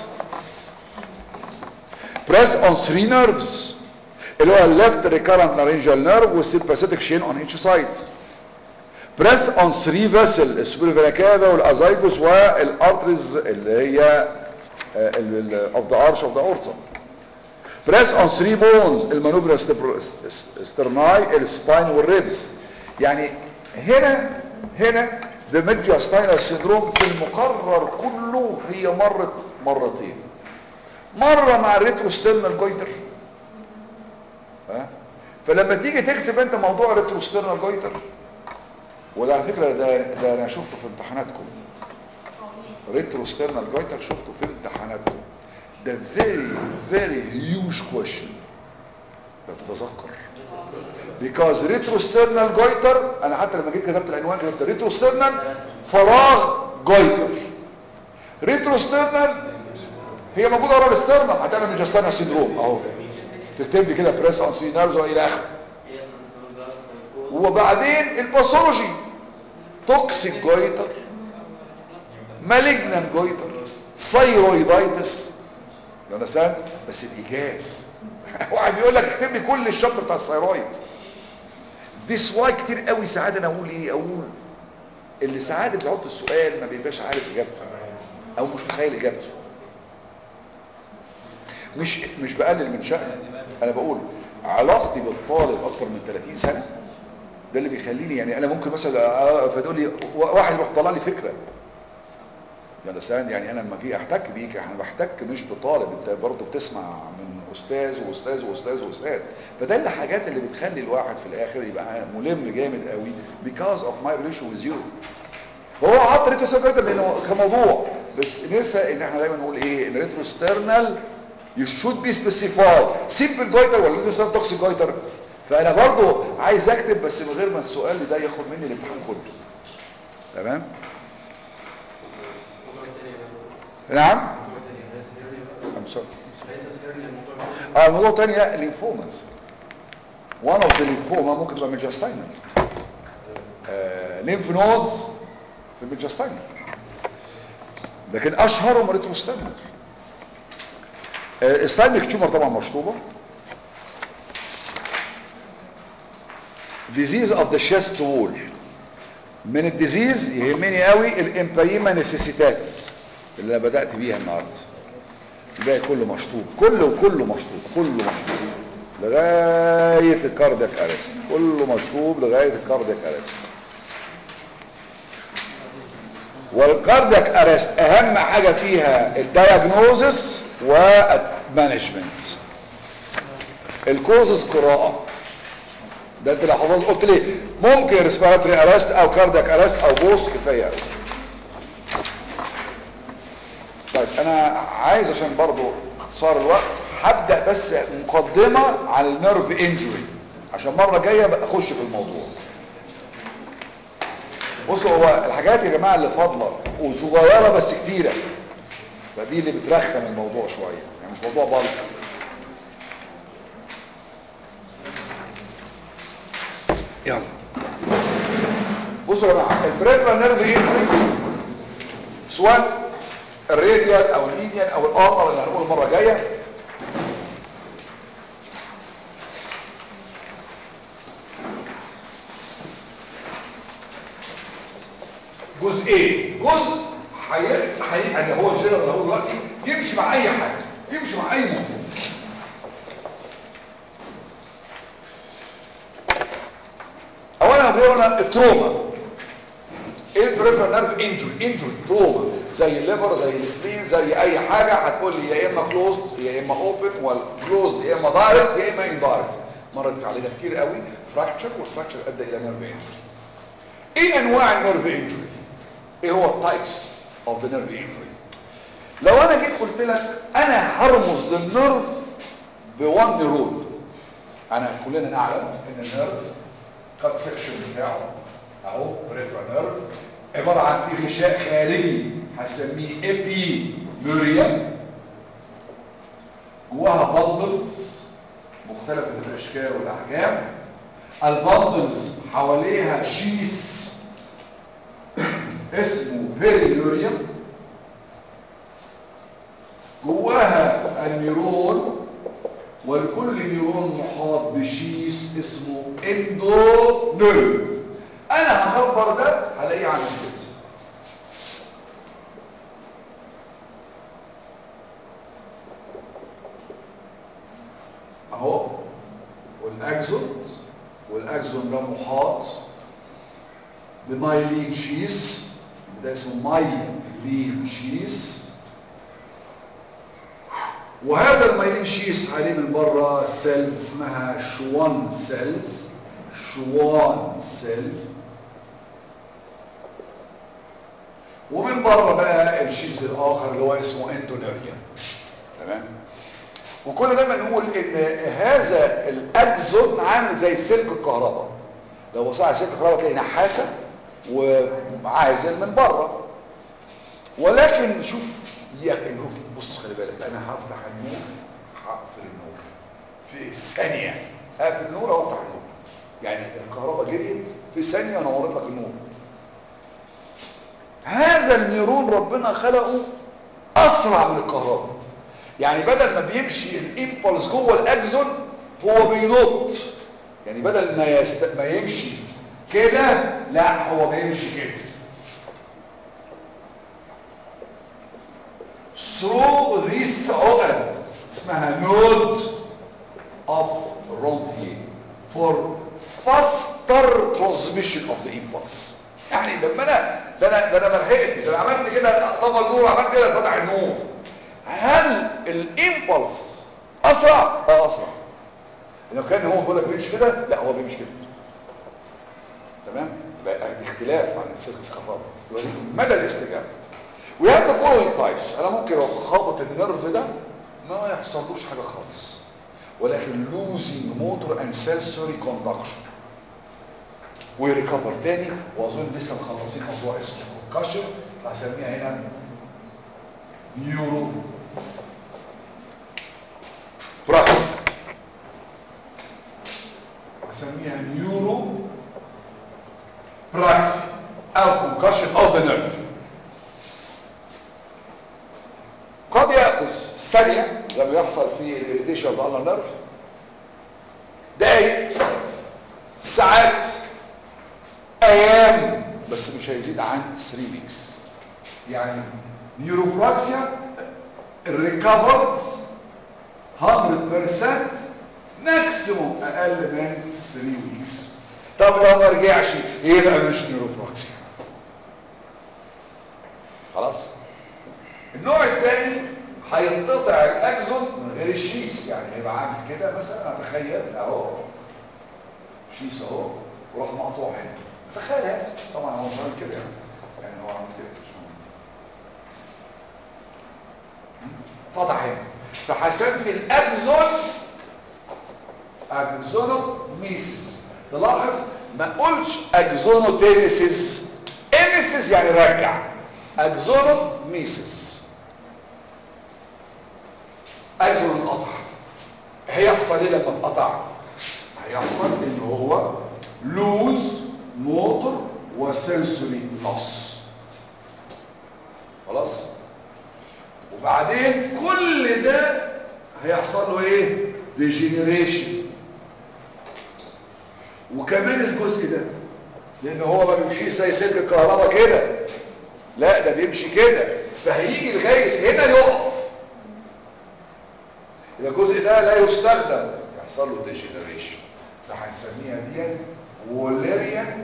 بريس اون 3 نيرفز اللي هو الليفت ريكارنت لارنجال نيرف والسيمباثيك شين اون ايتش سايد بريس اون 3 فيسل السبيرفينا كافا والازايجوس والارتريز اللي هي اوف ذا ارش اوف ذا اورتا بريس اون 3 بونز المانوبرا سترناي السباين والريبس يعني هنا هنا the mediastinal syndrome في المقرر كله هي مرت مرتين مرة مع الريتروستيرنال جويتر ها فلما تيجي تكتب انت موضوع ريتروستيرنال جويتر وده على فكرة ده, ده انا شفته في امتحاناتكم ريتروستيرنال جويتر شفته في امتحاناتكم ده very very huge question لو تتذكر because retrosternal جويتر انا حتى لما جيت كتبت العنوان كتبت ريتروستيرنال فراغ جويتر ريتروستيرنال هي موجوده ورا الاسترنم هتعمل ميجاستانا سيندروم اهو تكتب لي كده بريس اون سي نيرفز الى اخره وبعدين الباثولوجي توكسيك جويتر مالجنان جويتر ثايرويدايتس سنت بس الايجاز واحد بيقول لك اكتب لي كل الشط بتاع الثايرويد دي سواي كتير قوي ساعات انا اقول ايه اقول اللي ساعات بيحط السؤال ما بيبقاش عارف اجابته او مش متخيل اجابته مش مش بقلل من شأن انا بقول علاقتي بالطالب اكتر من 30 سنة ده اللي بيخليني يعني انا ممكن مثلا آه، فتقول لي واحد يروح طلع لي فكرة يا ده يعني انا لما اجي احتك بيك احنا بحتك مش بطالب انت برضه بتسمع من استاذ واستاذ واستاذ واستاذ فده اللي حاجات اللي بتخلي الواحد في الاخر يبقى ملم جامد قوي because of my relation with you هو حط ريتروستيرنال لانه كموضوع بس ننسى ان احنا دايما نقول ايه الريتروستيرنال you should be specified simple جويتر ولا ريتروستيرنال توكسيك جويتر فانا برضو عايز اكتب بس من غير ما السؤال ده ياخد مني الامتحان كله تمام نعم I'm sorry. اه الموضوع تاني لينفوماز one of the lymphoma ممكن تبقى ميجاستاينال لينف نودز في الميجاستاينال لكن اشهرهم ريتروستاينال السايميك تيومر طبعا مشطوبه disease of the chest wall من الديزيز يهمني قوي الامبايما نيسيسيتاتس اللي انا بدات بيها النهارده الباقي كله مشطوب كله كله مشطوب كله مشطوب لغايه الكاردياك ارست كله مشطوب لغايه الكاردياك ارست والكاردياك ارست اهم حاجه فيها الدايجنوزس والمانجمنت الكوزز قراءة ده انت لو حفظت قلت لي ممكن ريسبيراتوري ارست او كاردياك ارست او بوس كفايه قوي طيب انا عايز عشان برضو اختصار الوقت هبدا بس مقدمه عن النيرف انجري عشان مره جايه بقى اخش في الموضوع بصوا هو الحاجات يا جماعه اللي فاضله وصغيره بس كتيره فدي اللي بترخم الموضوع شويه يعني مش موضوع بلق يلا بصوا يا جماعه البريفرال نيرف انجري سواء الراديال او الميديان او الاخر اللي هنقول المره الجايه جزئين جزء حي... حي... اللي هو الجنرال اللي هو دلوقتي يمشي مع اي حاجه يمشي مع اي موضوع اولا بيقولنا التروما ايه البريفرال نيرف انجري انجري تروما زي الليفر زي السبين زي اي حاجه هتقول لي يا اما كلوزد يا اما اوبن والكلوزد يا اما دايركت يا اما اندايركت مرت علينا كتير قوي فراكتشر والفراكتشر ادى الى نيرف انجري ايه انواع النيرف انجري ايه هو التايبس اوف ذا نيرف انجري لو انا جيت قلت لك انا هرمز للنيرف بوان نيرون انا كلنا نعلم ان النيرف كات سكشن بتاعه اهو بريفرال نيرف عباره عن في غشاء خارجي هسميه ايبي موريا جواها بندلز مختلفه الاشكال والاحجام البندلز حواليها شيس اسمه بيريوريوم جواها النيرون ولكل نيرون محاط بشيس اسمه اندو نيرف انا هكبر ده هلاقيه عامل كده اهو والاكزون والاكزون ده محاط بمايلين شيس ده اسمه مايلين شيس وهذا المايلين شيس عليه من بره سيلز اسمها شوان سيلز شوان سيل ومن بره بقى الشيز الاخر اللي هو اسمه اندونيريا تمام وكنا دايما نقول ان هذا الاكزون عامل زي سلك الكهرباء لو بصيت على سلك الكهرباء تلاقي نحاسه وعازل من بره ولكن شوف يا النور بص خلي بالك انا هفتح النور هقفل النور في ثانيه هقفل النور او افتح النور يعني الكهرباء جريت في ثانيه نورت لك النور هذا النيرون ربنا خلقه اسرع من الكهرباء يعني بدل ما بيمشي الامبولس جوه الاكزون هو بينط يعني بدل ما يست... ما يمشي كده لا هو بيمشي كده through this عقد اسمها node of Ronfier for faster transmission of the impulse يعني لما انا ده انا ده انا ما لحقتش ده انا عملت كده طفى النور عملت كده فتح النور هل الامبلس اسرع اه اسرع لو كان هو بيقول لك بيمشي كده لا هو بيمشي كده تمام بقى دي اختلاف عن السلك الكهرباء يوريك مدى الاستجابه we have the following types انا ممكن لو خابط النرف ده ما يحصلوش حاجه خالص ولكن losing motor and sensory conduction ويريكفر تاني واظن لسه مخلصين موضوع اسمه كونكشن هسميها هنا نيورو براكس هسميها نيورو براكس او كونكشن اوف ذا نيرف قد ياخذ ثانيه زي ما يحصل في الاريتيشن اوف ذا نيرف دقايق ساعات ايام بس مش هيزيد عن 3 ويكس يعني نيوروبراكسيا الريكفرز 100% ماكسيموم اقل من 3 ويكس طب لو ما رجعش يبقى مش نيوروبراكسيا خلاص النوع الثاني هينقطع الاكزون من غير الشيس يعني هيبقى عامل كده مثلا اتخيل اهو شيس اهو وراح مقطوع هنا تخيل هذا طبعا هو مش عامل كده يعني يعني هو عامل كده مش عامل. قطع هنا فهسمي الاكزون اكزونوميسيس تلاحظ ما اقولش اكزونوتيميسيس اميسيس يعني رجع اكزونوميسيس اكزون انقطع هيحصل ايه لما اتقطع هيحصل ان هو لوز موتور وسنسوري لوس خلاص وبعدين كل ده هيحصل له ايه ديجينيريشن وكمان الجزء ده لان هو ما بيمشيش زي سلك الكهرباء كده لا ده بيمشي كده فهيجي لغايه هنا يقف يبقى الجزء ده لا يستخدم يحصل له ديجينيريشن فهنسميها ديت ووليريان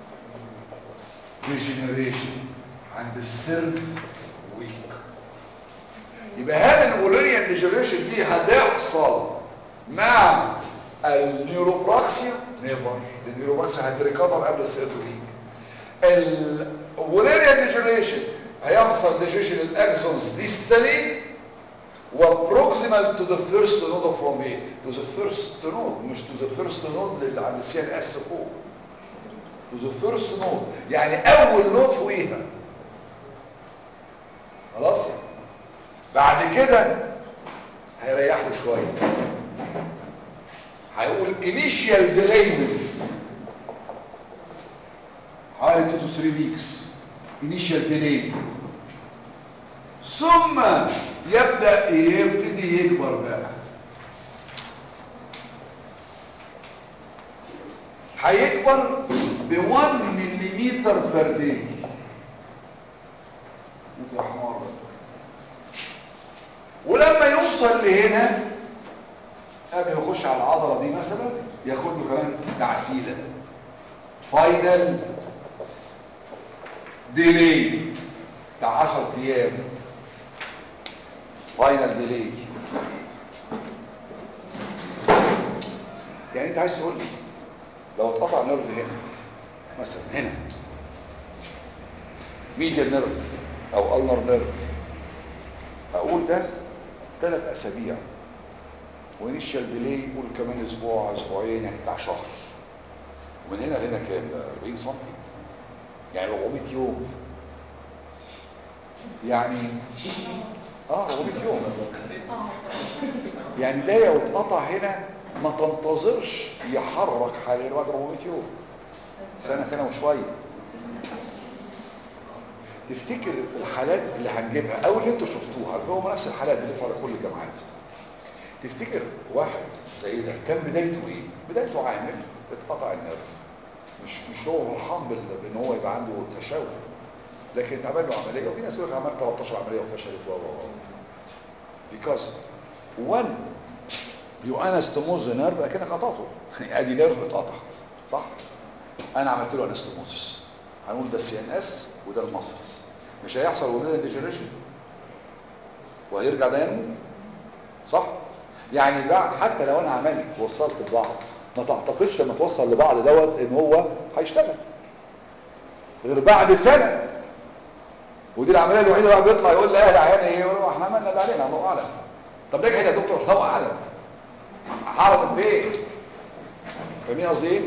ديجينيريشن عند السيرد ويك يبقى هل الولوريان ديجنريشن دي هتحصل مع النيوروبراكسيا نيفر النيوروبراكسيا هتريكفر قبل السيرد ويك الولوريان ديجنريشن هيحصل ديجنريشن الاكسونز ديستالي وبروكسيمال تو ذا فيرست نود فروم ايه تو ذا فيرست نود مش تو ذا فيرست نود اللي عند السي ان اس فوق تو ذا فيرست نود يعني اول نود فوقيها خلاص بعد كده هيريح له شويه هيقول initial delayment حوالي 2 to 3 weeks initial delay ثم يبدأ يبتدي يكبر بقى هيكبر ب 1 ملم بير داي ممكن حمار بقى ولما يوصل لهنا قبل ما يخش على العضلة دي مثلا ياخد له كمان تعسيلة فاينل ديلي بتاع 10 ايام فاينل ديلي يعني انت عايز تقول لي لو اتقطع نيرف هنا مثلا هنا ميديال نيرف او النر نيرف اقول ده ثلاث اسابيع وانيشال ديلي قول كمان اسبوع اسبوعين يعني بتاع شهر ومن هنا لهنا كام 40 سم يعني 400 يوم يعني اه 400 يوم يعني ده لو اتقطع هنا ما تنتظرش يحرك حاليا بعد 400 يوم سنه سنه وشويه تفتكر الحالات اللي هنجيبها او اللي انتوا شفتوها هم نفس الحالات بتدفع على كل الجامعات تفتكر واحد زي ده كان بدايته ايه بدايته عامل اتقطع النرف مش مش هو فرحان بال- بان هو يبقى عنده تشوه لكن اتعمل له عمليه وفي ناس يقول لك عملت 13 عمليه وفشلت و و و because when you anastomose the nerve اكنك قطعته ادي نيرف اتقطع صح انا عملت له انستوموزس هنقول ده السي ان اس وده المصرس مش هيحصل ولنا ديجنريشن وهيرجع ده ينمو صح يعني بقى حتى لو انا عملت وصلت لبعض ما تعتقدش لما توصل لبعض دوت ان هو هيشتغل غير بعد سنه ودي العمليه الوحيده بقى بيطلع يقول لا العيان ايه يقول له احنا عملنا اللي علينا الله اعلم طب نجحت يا دكتور الله اعلم هعرف فين فاهمين قصدي ايه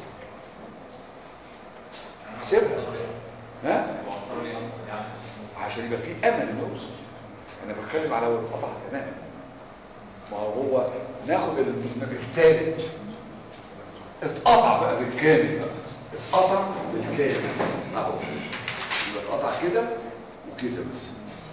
سيبها ها عشان يبقى في امل انه يوصل انا بتكلم على لو اتقطع تماما ما هو هو ناخد النبي الثالث اتقطع بقى بالكامل بقى اتقطع بالكامل اهو يبقى اتقطع كده وكده بس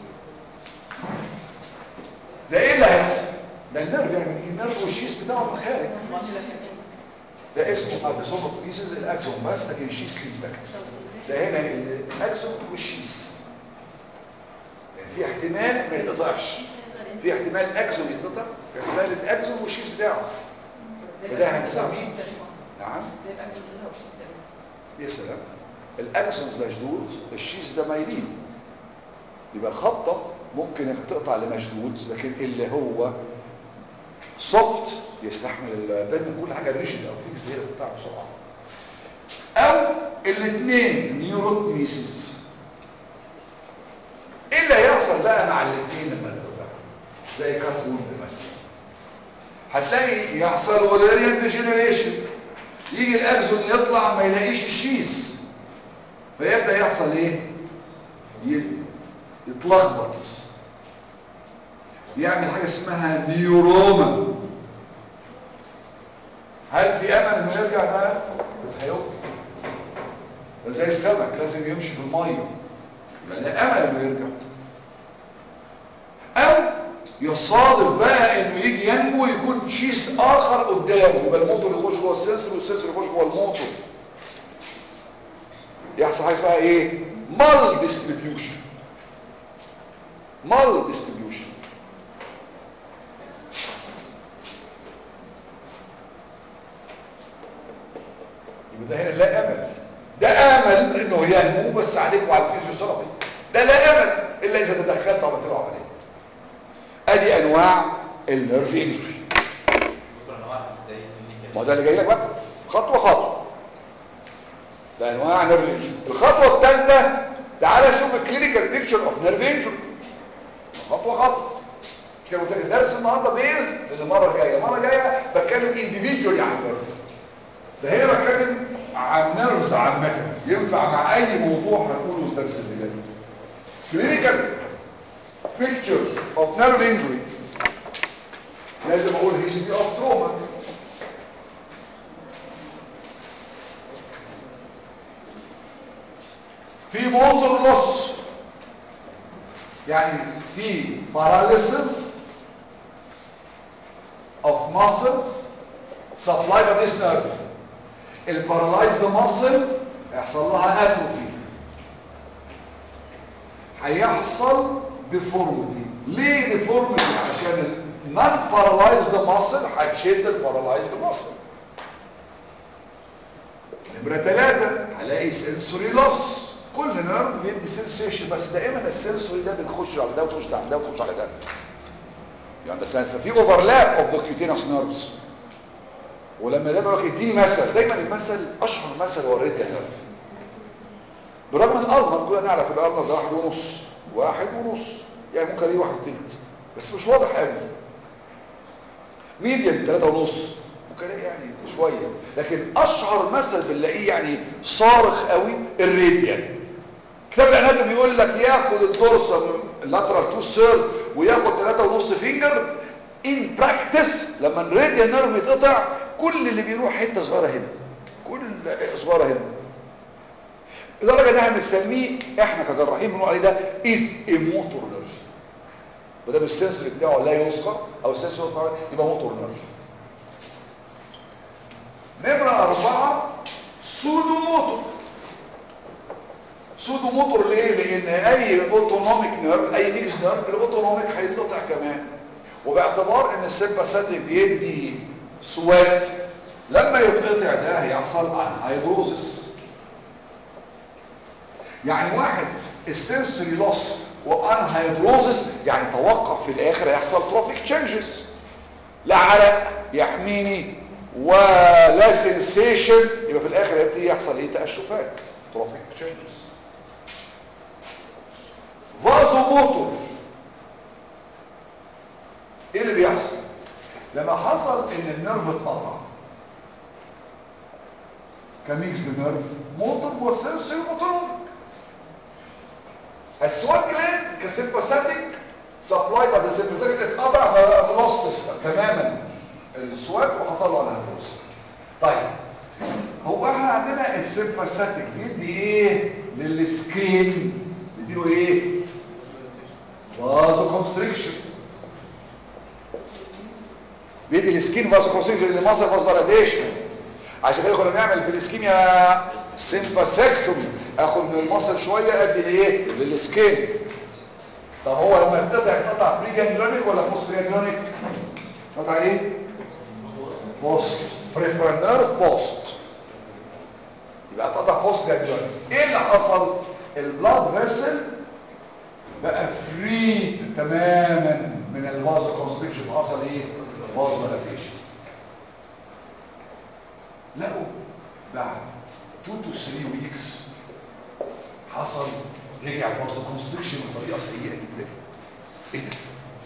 ده ايه اللي هيحصل ده النرف يعني بيجي النرف والشيس بتاعه من الخارج ده اسمه اكسون بيسز الاكسون بس لكن الشيس انتاكت ده هنا الاكسون والشيس يعني في احتمال ما يتقطعش في احتمال الاكسون يتقطع في احتمال الاكسون والشيس بتاعه وده هنسميه نعم يا سلام الاكسونز مشدود الشيس ده مايلين يبقى الخبطه ممكن تقطع اللي مشدود لكن اللي هو سوفت يستحمل ال- دايما كل حاجه ريجيد او فيكس هي اللي بتقطع بسرعه او الاثنين نيوروتميسيس ايه اللي هيحصل بقى مع الاثنين لما تقطع زي كات ووند مثلا هتلاقي يحصل ولاريان ديجنريشن يجي الاكزون يطلع ما يلاقيش الشيس فيبدا يحصل ايه ي- يتلخبط يعمل حاجه اسمها نيوروما هل في امل انه يرجع بقى هيرجع ده زي السمك لازم يمشي في الميه يبقى لا امل انه يرجع او يصادف بقى انه يجي ينمو يكون شيس اخر قدامه يبقى الموتور يخش جوه السنسور والسنسور يخش جوه الموتور يحصل حاجه اسمها ايه مال ديستريبيوشن مال ديستريبيوشن يبقى ده هنا لا امل ده امل انه ينمو بس عليكم على الفيزيوثيرابي ده لا امل الا اذا تدخلت وعملت له عمليه ادي انواع النيرف انجري دكتور انا واحد ازاي ما هو ده اللي جاي لك بقى خطوه خطوه ده انواع نيرف انجري الخطوه الثالثه تعالى شوف الكلينيكال بيكتشر اوف نيرف انجري خطوه خطوه مش كده قلت لك الدرس النهارده بيز للمره الجايه المره الجايه بتكلم انديفيدوالي عن نيرف ده هنا بتكلم عن نيرفز عامه ينفع مع اي موضوع هنقوله الدرس اللي جاي كلينيكال بيكتشر اوف نيرف انجري لازم اقول هيستوري اوف تروما في موتور لوس يعني في paralysis of muscles supplied by this nerve البارالايزد muscle هيحصل لها اتروفي هيحصل deformity ليه deformity عشان النون بارالايزد muscle هتشد البارالايزد muscle نمرة ثلاثة هلاقي سنسوري لوس كل نيرف بيدي سنسيشن بس دائما السنسوري ده بتخش على ده وتخش على ده وتخش على ده يعني ده سنة ففي اوفرلاب اوف ذا كيوتينوس نيرفز ولما ده بيقول لك اديني مثل دايما المثل اشهر مثل هو الريديال نيرف برغم ان الارنر كلنا نعرف الارنر ده واحد ونص واحد ونص يعني ممكن الاقيه واحد وتلت بس مش واضح قوي ميديان ثلاثة ونص ممكن الاقي يعني شوية لكن اشهر مثل بنلاقيه يعني صارخ قوي الراديال كتاب الاناتومي بيقول لك ياخد الدورسال اللاترال تو سير وياخد ثلاثة ونص فينجر ان براكتس لما الراديال نيرف يتقطع كل اللي بيروح حته صغيره هنا كل صغيره هنا لدرجه ان احنا بنسميه احنا كجراحين بنقول عليه ده از موتور نيرف ما دام السنسور بتاعه لا يذكر او السنسور بتاعه يبقى موتور نيرف نمرة أربعة سودو موتور سودو موتور ليه؟ لأن أي أوتونوميك نيرف أي ميكس نيرف الأوتونوميك هيتقطع كمان وباعتبار إن السيمباثيك بيدي سوات لما يتقطع ده هيحصل انهايدروزس يعني واحد السنسوري لوس وانهايدروزس يعني توقع في الآخر هيحصل تروفيك تشينجز لا عرق يحميني ولا سنسيشن يبقى في الاخر يبتدي يحصل ايه تأشفات تروفيك تشينجز فازو موتور ايه اللي بيحصل لما حصل ان النيرف اتقطع كميكس نيرف موتور والسنسوري موتور السوال جلاند كسيمباثيك سبلاي بعد السيمباثيك اتقطع فلوست تماما السواد وحصل له انهيدروز طيب هو احنا عندنا السيمباثيك بيدي ايه للسكين بيديله ايه فازو كونستريكشن بيدي السكين فازو كونستريكشن اللي مصر فازو ديلاتيشن عشان كده كنا بنعمل في الاسكيميا سيمباثيكتومي اخد من المصل شويه ادي لايه للسكين طب هو لما اتقطع اتقطع بري جانجلونيك ولا بوست جانجلونيك قطع ايه بوست بريفرال نيرف بوست يبقى اتقطع بوست جانجلونيك ايه اللي حصل البلاد فيسل بقى فري تماما من الفازو كونستريكشن حصل ايه فازو دايلاتيشن لقوا بعد 2 to 3 ويكس حصل رجع فازو كونستريكشن بطريقه سيئه جدا ايه ده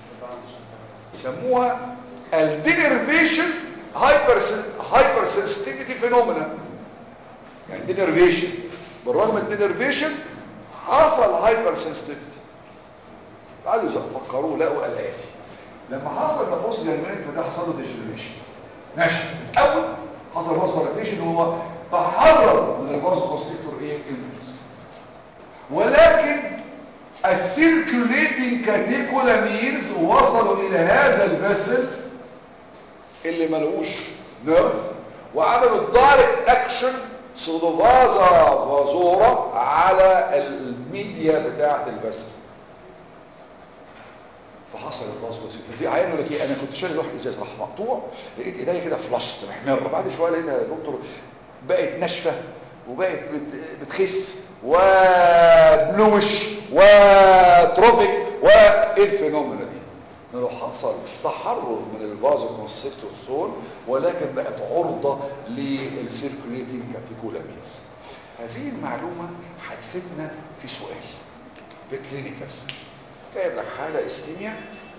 سموها الدينرفيشن هايبر هايبر سنسيتيفيتي فينومينا يعني دينرفيشن بالرغم من الدينرفيشن حصل هايبر سنسيتيفيتي قعدوا فكروا لقوا الاتي لما حصل تبص جنريت فده حصل له ديجنريشن ماشي اول حصل فاسفوريتيشن هو تحرر من الفاسفوريتور ايه امبلس ولكن السيركوليتنج كاتيكولامينز وصلوا الى هذا الفيسل اللي ملوش نيرف وعملوا دايركت اكشن سودوفازا فازورا على الميديا بتاعه الفيسل فحصل الفاسفوسيت ففي عيان يقول لك ايه انا كنت شايل لوح ازاز راح مقطوع لقيت ايديا كده فلاش محمره بعد شويه لقيتها يا دكتور بقت ناشفه وبقت بت- بتخس وبلوش وتروفيك وايه الفينومينا دي انه حصل تحرر من الفازو كونستريكتور زون ولكن بقت عرضه للسيركوليتنج كاتيكولامينز هذه المعلومه هتفيدنا في سؤال في كلينيكال جايب لك حاله اسكيميا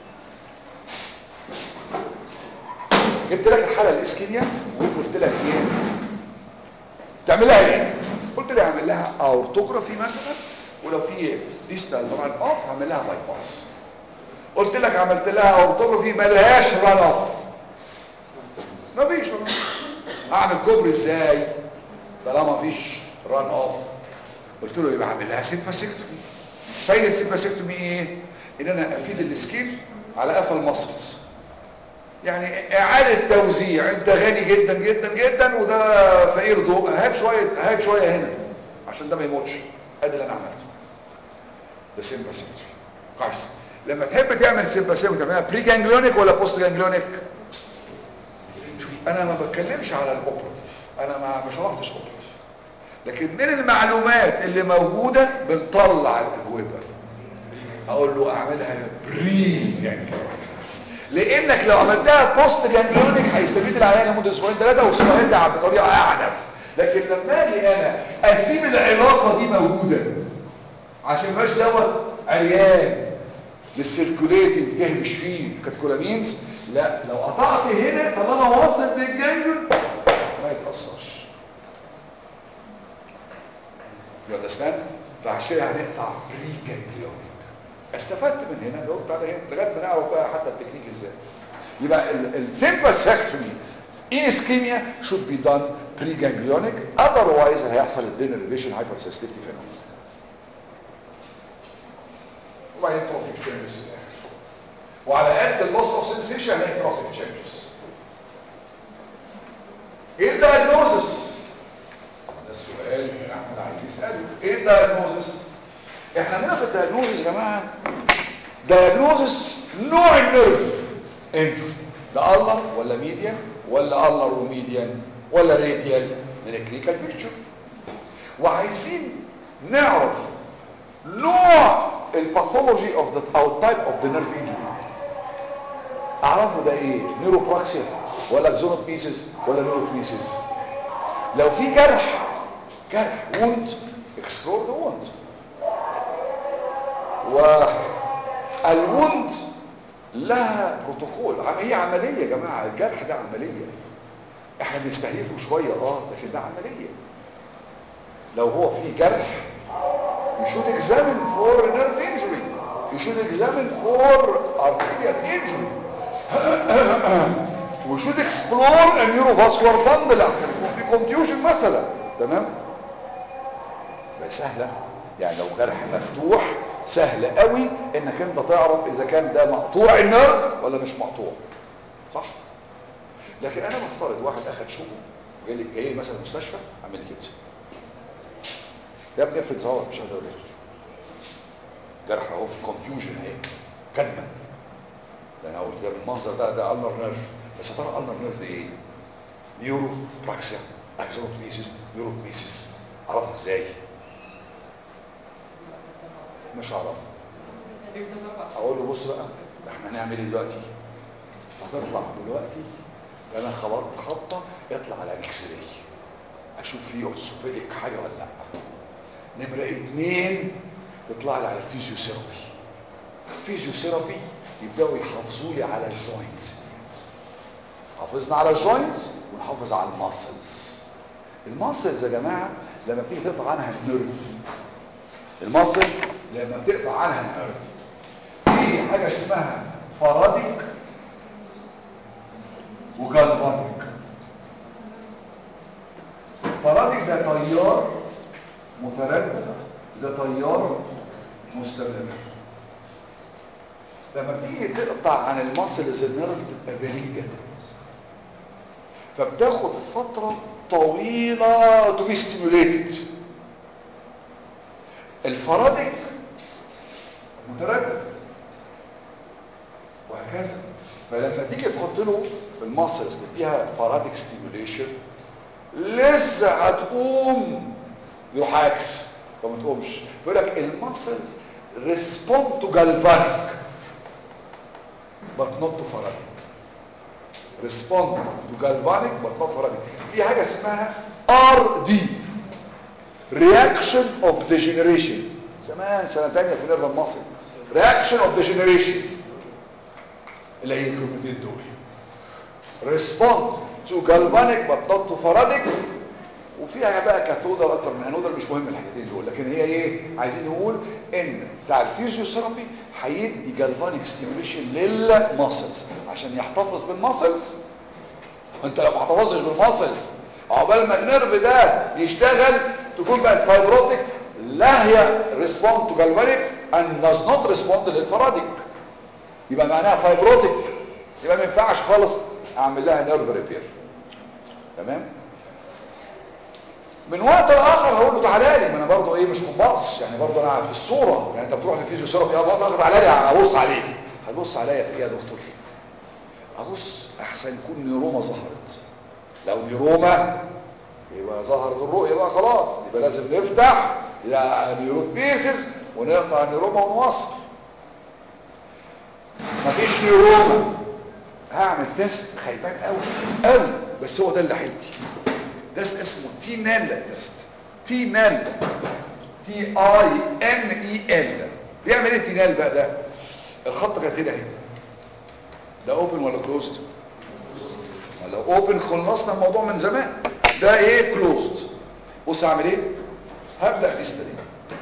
جبت لك الحاله الاسكيميا وقلت لك ايه تعملها ايه قلت لي اعمل لها اورتوجرافي مثلا ولو في ديستال ران اوف هعمل لها باي باس قلت لك عملت لها اورتوجرافي ملهاش ران اوف مفيش ران اوف اعمل كوبري ازاي طالما مفيش ران اوف قلت له يبقى اعمل لها سيمباسيكتومي فايده السيمباسيكتومي ايه ان انا افيد السكين على قفا المصرص يعني اعاده توزيع انت غني جدا جدا جدا وده فقير ضوء هات شويه هات شويه هنا عشان ده ما يموتش ادي اللي انا عملته ده سيمباسيكتومي كويس لما تحب تعمل سيمباسيكتومي تعملها بري جانجلونيك ولا بوست جانجلونيك شوف انا ما بتكلمش على الاوبراتيف انا ما ما شرحتش اوبراتيف لكن من المعلومات اللي موجودة بنطلع الاجوبة اقول له اعملها بري جانجلونيك لانك لو عملتها بوست جانجلونيك هيستفيد العيان لمده اسبوعين ثلاثه وهيرجع بطريقه اعنف لكن لما اجي انا اسيب العلاقه دي موجوده عشان ماش دوت عريان للسيركوليتنج تهمش فيه كاتكولامينز لا لو قطعت هنا طالما واصل بالجانجل ما يتاثرش يو اندرستاند فعشان كده هنقطع بري جانجلونيك استفدت من هنا جاوبت على هنا لغايه ما نعرف بقى حتى التكنيك ازاي يبقى السيمباسكتومي in ischemia should be done pre-ganglionic otherwise هيحصل الدينرفيشن hypersensitivity phenomenon وبعدين تروفيك تشينجز في الاخر وعلى قد اللوس اوف سنسيشن هنلاقي تروفيك تشينجز ايه الدايجنوزس ده السؤال اللي احمد عايز يساله ايه الدايجنوزس احنا عندنا في الدايجنوزس يا جماعه دايجنوزس نوع النيرف انجري ده الر ولا ميديان ولا الر وميديان ولا راديال من الكلينيكال بيكتشر وعايزين نعرف نوع الباثولوجي اوف ذا او تايب اوف ذا نيرف انجري اعرفه ده ايه نيوروبراكسيا ولا زونوت بيسز ولا نيوروت بيسز لو في جرح جرح ووند اكسبلور ذا ووند والوند لها بروتوكول هي عملية يا جماعة الجرح ده عملية احنا بنستهيفه شوية اه لكن ده عملية لو هو في جرح you should examine for nerve injury you should examine for arterial injury we should explore a neurovascular bundle احسن يكون في contusion مثلا تمام بقى سهلة يعني لو جرح مفتوح سهل قوي انك انت تعرف اذا كان ده مقطوع النرف ولا مش مقطوع صح لكن انا بفترض واحد اخد شغل جاي لي جاي مثلا المستشفى عامل لي كده ده ابني في الزهر مش قادر اقول جرح اهو في كونفيوجن اهي كدمه ده انا ده بالمنظر ده ده النر نيرف بس ترى النر نيرف ايه نيورو براكسيا اكزوتوميسيس نيوروميسيس اعرفها ازاي مش هعرفها اقول له بص بقى احنا هنعمل ايه دلوقتي هتطلع دلوقتي انا خبطت خبطه اطلع على الاكس راي اشوف فيه اورثوبيديك حاجه ولا لا نمره اتنين تطلع لي على الفيزيوثيرابي الفيزيوثيرابي يبداوا يحافظوا لي على الجوينتس حافظنا على الجوينتس ونحافظ على الماسلز الماسلز يا جماعه لما بتيجي تقطع عنها النيرف الماسل لما بتقطع عنها النيرف في حاجه اسمها فراديك وجالفانيك فراديك ده تيار متردد ده تيار مستمر لما بتيجي تقطع عن الماسلز النيرف تبقى بريده فبتاخد فتره طويله to be stimulated الفرادك متردد وهكذا فلما تيجي تحط له الماسلز اللي فيها فرادك ستيموليشن لسه هتقوم يروح عكس فما تقومش بيقول لك الماسلز ريسبوند تو جالفانيك but not to فرادك respond to galvanic but not فرادك في حاجه اسمها RD reaction of degeneration زمان سنة تانية في نيرف المصري reaction of degeneration اللي هي الكلمتين دول respond to galvanic but not to فرادك وفيها بقى كاثودال اكتر من انودال مش مهم الحاجتين دول لكن هي ايه عايزين نقول ان بتاع الفيزيوثيرابي هيدي جالفانيك ستيموليشن للماسلز عشان يحتفظ بالماسلز انت لو ما احتفظتش بالماسلز عقبال ما النيرف ده يشتغل تكون بقت فايبروتيك لا هي ريسبوند تو جالفانيك and does not respond للفراديك يبقى معناها فايبروتيك يبقى ما ينفعش خالص اعمل لها نيرف ريبير تمام من وقت لاخر هقول له تعالى لي ما انا برضه ايه مش كومبارس يعني برضه انا في الصوره يعني انت بتروح للفيزيوثيرابي اه وقت تعالى لي ابص عليك هتبص عليا في ايه يا دكتور ابص احسن يكون نيروما ظهرت لو نيروما يبقى ظهرت الرؤيه بقى خلاص يبقى لازم نفتح نيروت بيسز ونقطع النيروما ونوصل مفيش نيروما هعمل تيست خيبان قوي قوي بس هو ده اللي حيلتي ده اسمه تي نال تيست تي نال تي اي ان اي ال بيعمل ايه تي نال بقى ده الخط كانت هنا اهي ده اوبن ولا كلوزد لو اوبن خلصنا الموضوع من زمان ده ايه كلوزد بص اعمل ايه هبدا ديستري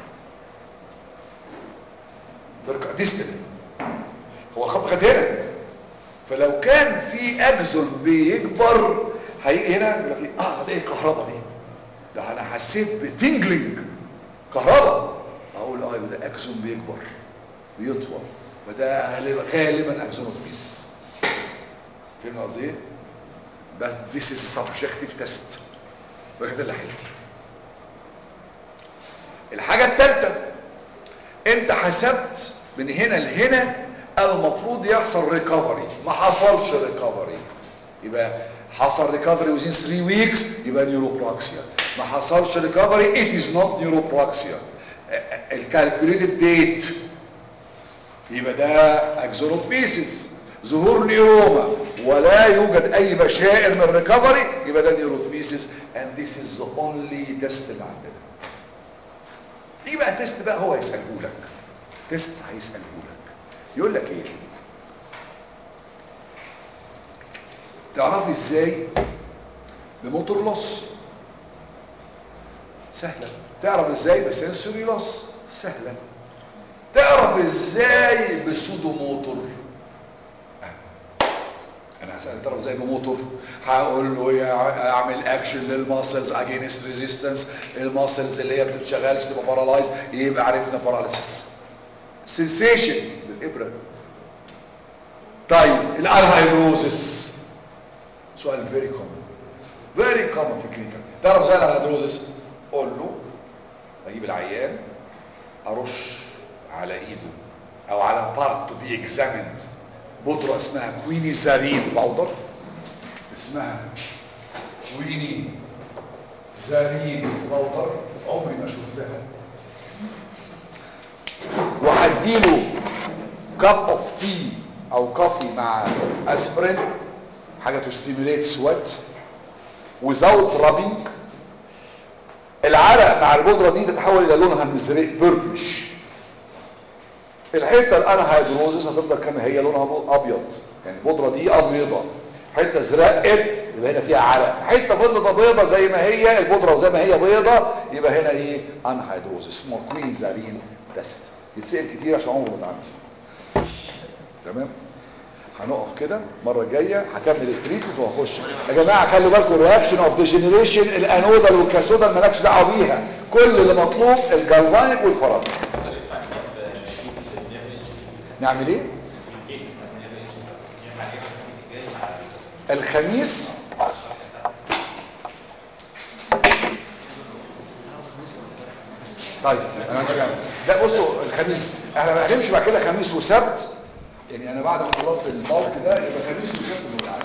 ديستري هو الخط كانت هنا فلو كان في اجزون بيكبر هيجي هنا يقول لك ايه اه ده ايه الكهرباء دي ده انا حسيت بتنجلينج كهرباء اقول اه يبقى ده اكسون بيكبر بيطول فده غالبا غالبا اكسونوتوميس فاهم قصدي ايه ده this is subjective test ده اللي حيلتي الحاجه الثالثه انت حسبت من هنا لهنا المفروض يحصل ريكفري ما حصلش ريكفري يبقى حصل ريكفري وزين 3 ويكس يبقى نيوروبراكسيا ما حصلش ريكفري ات از نوت نيوروبراكسيا الكالكوليتد ديت يبقى ده اكزونوبيسيس ظهور نيوروما ولا يوجد اي بشائر من الريكفري يبقى ده نيوروبيسيس and this is the only test اللي عندنا يجي بقى تيست بقى هو يساله لك تيست هيساله لك يقول لك ايه تعرفي ازاي بموتور لوس سهلة تعرف ازاي بسنسوري لوس سهلة تعرف ازاي بسودو موتور انا هسأل تعرف ازاي بموتور هقول له يا اعمل اكشن للماسلز اجينست ريزيستنس الماسلز اللي هي ما بتشتغلش تبقى بارالايز يبقى عرفنا باراليسيس سنسيشن بالابره طيب الالهايدروزس سؤال فيري كومن فيري كومن في الكلينيكال تعرف ازاي الالهايدروزس قول له اجيب العيان ارش على ايده او على بارت تو بي اكزاميند بودره اسمها كويني زارين باودر اسمها كويني زارين باودر عمري ما شفتها وهديله كاب اوف تي او كوفي مع اسبرين حاجه تستيميليت سويت without rubbing العرق مع البودره دي تتحول الى لونها مزرق بيربلش الحته الانهيدروزس هتفضل كما هي لونها ابيض يعني البودره دي ابيضه حته زرقت يبقى هنا فيها عرق حته بيضه بيضه زي ما هي البودره زي ما هي بيضه يبقى هنا ايه انهيدروزس اسمه كوينزالين تيست يتسال كتير عشان عمره ما اتعمل تمام هنقف كده المره الجايه هكمل التريتمنت وهخش يا جماعه خلوا بالكم الرياكشن اوف ديجنريشن الانودال والكاسودال مالكش دعوه بيها كل اللي مطلوب الجالفانيك والفراديك نعمل ايه الخميس طيب انا مش جاي. لا بصوا الخميس احنا هنمشي بعد كده خميس وسبت يعني انا بعد ما خلصت المالك ده يبقى خميس وسبت بنتعامل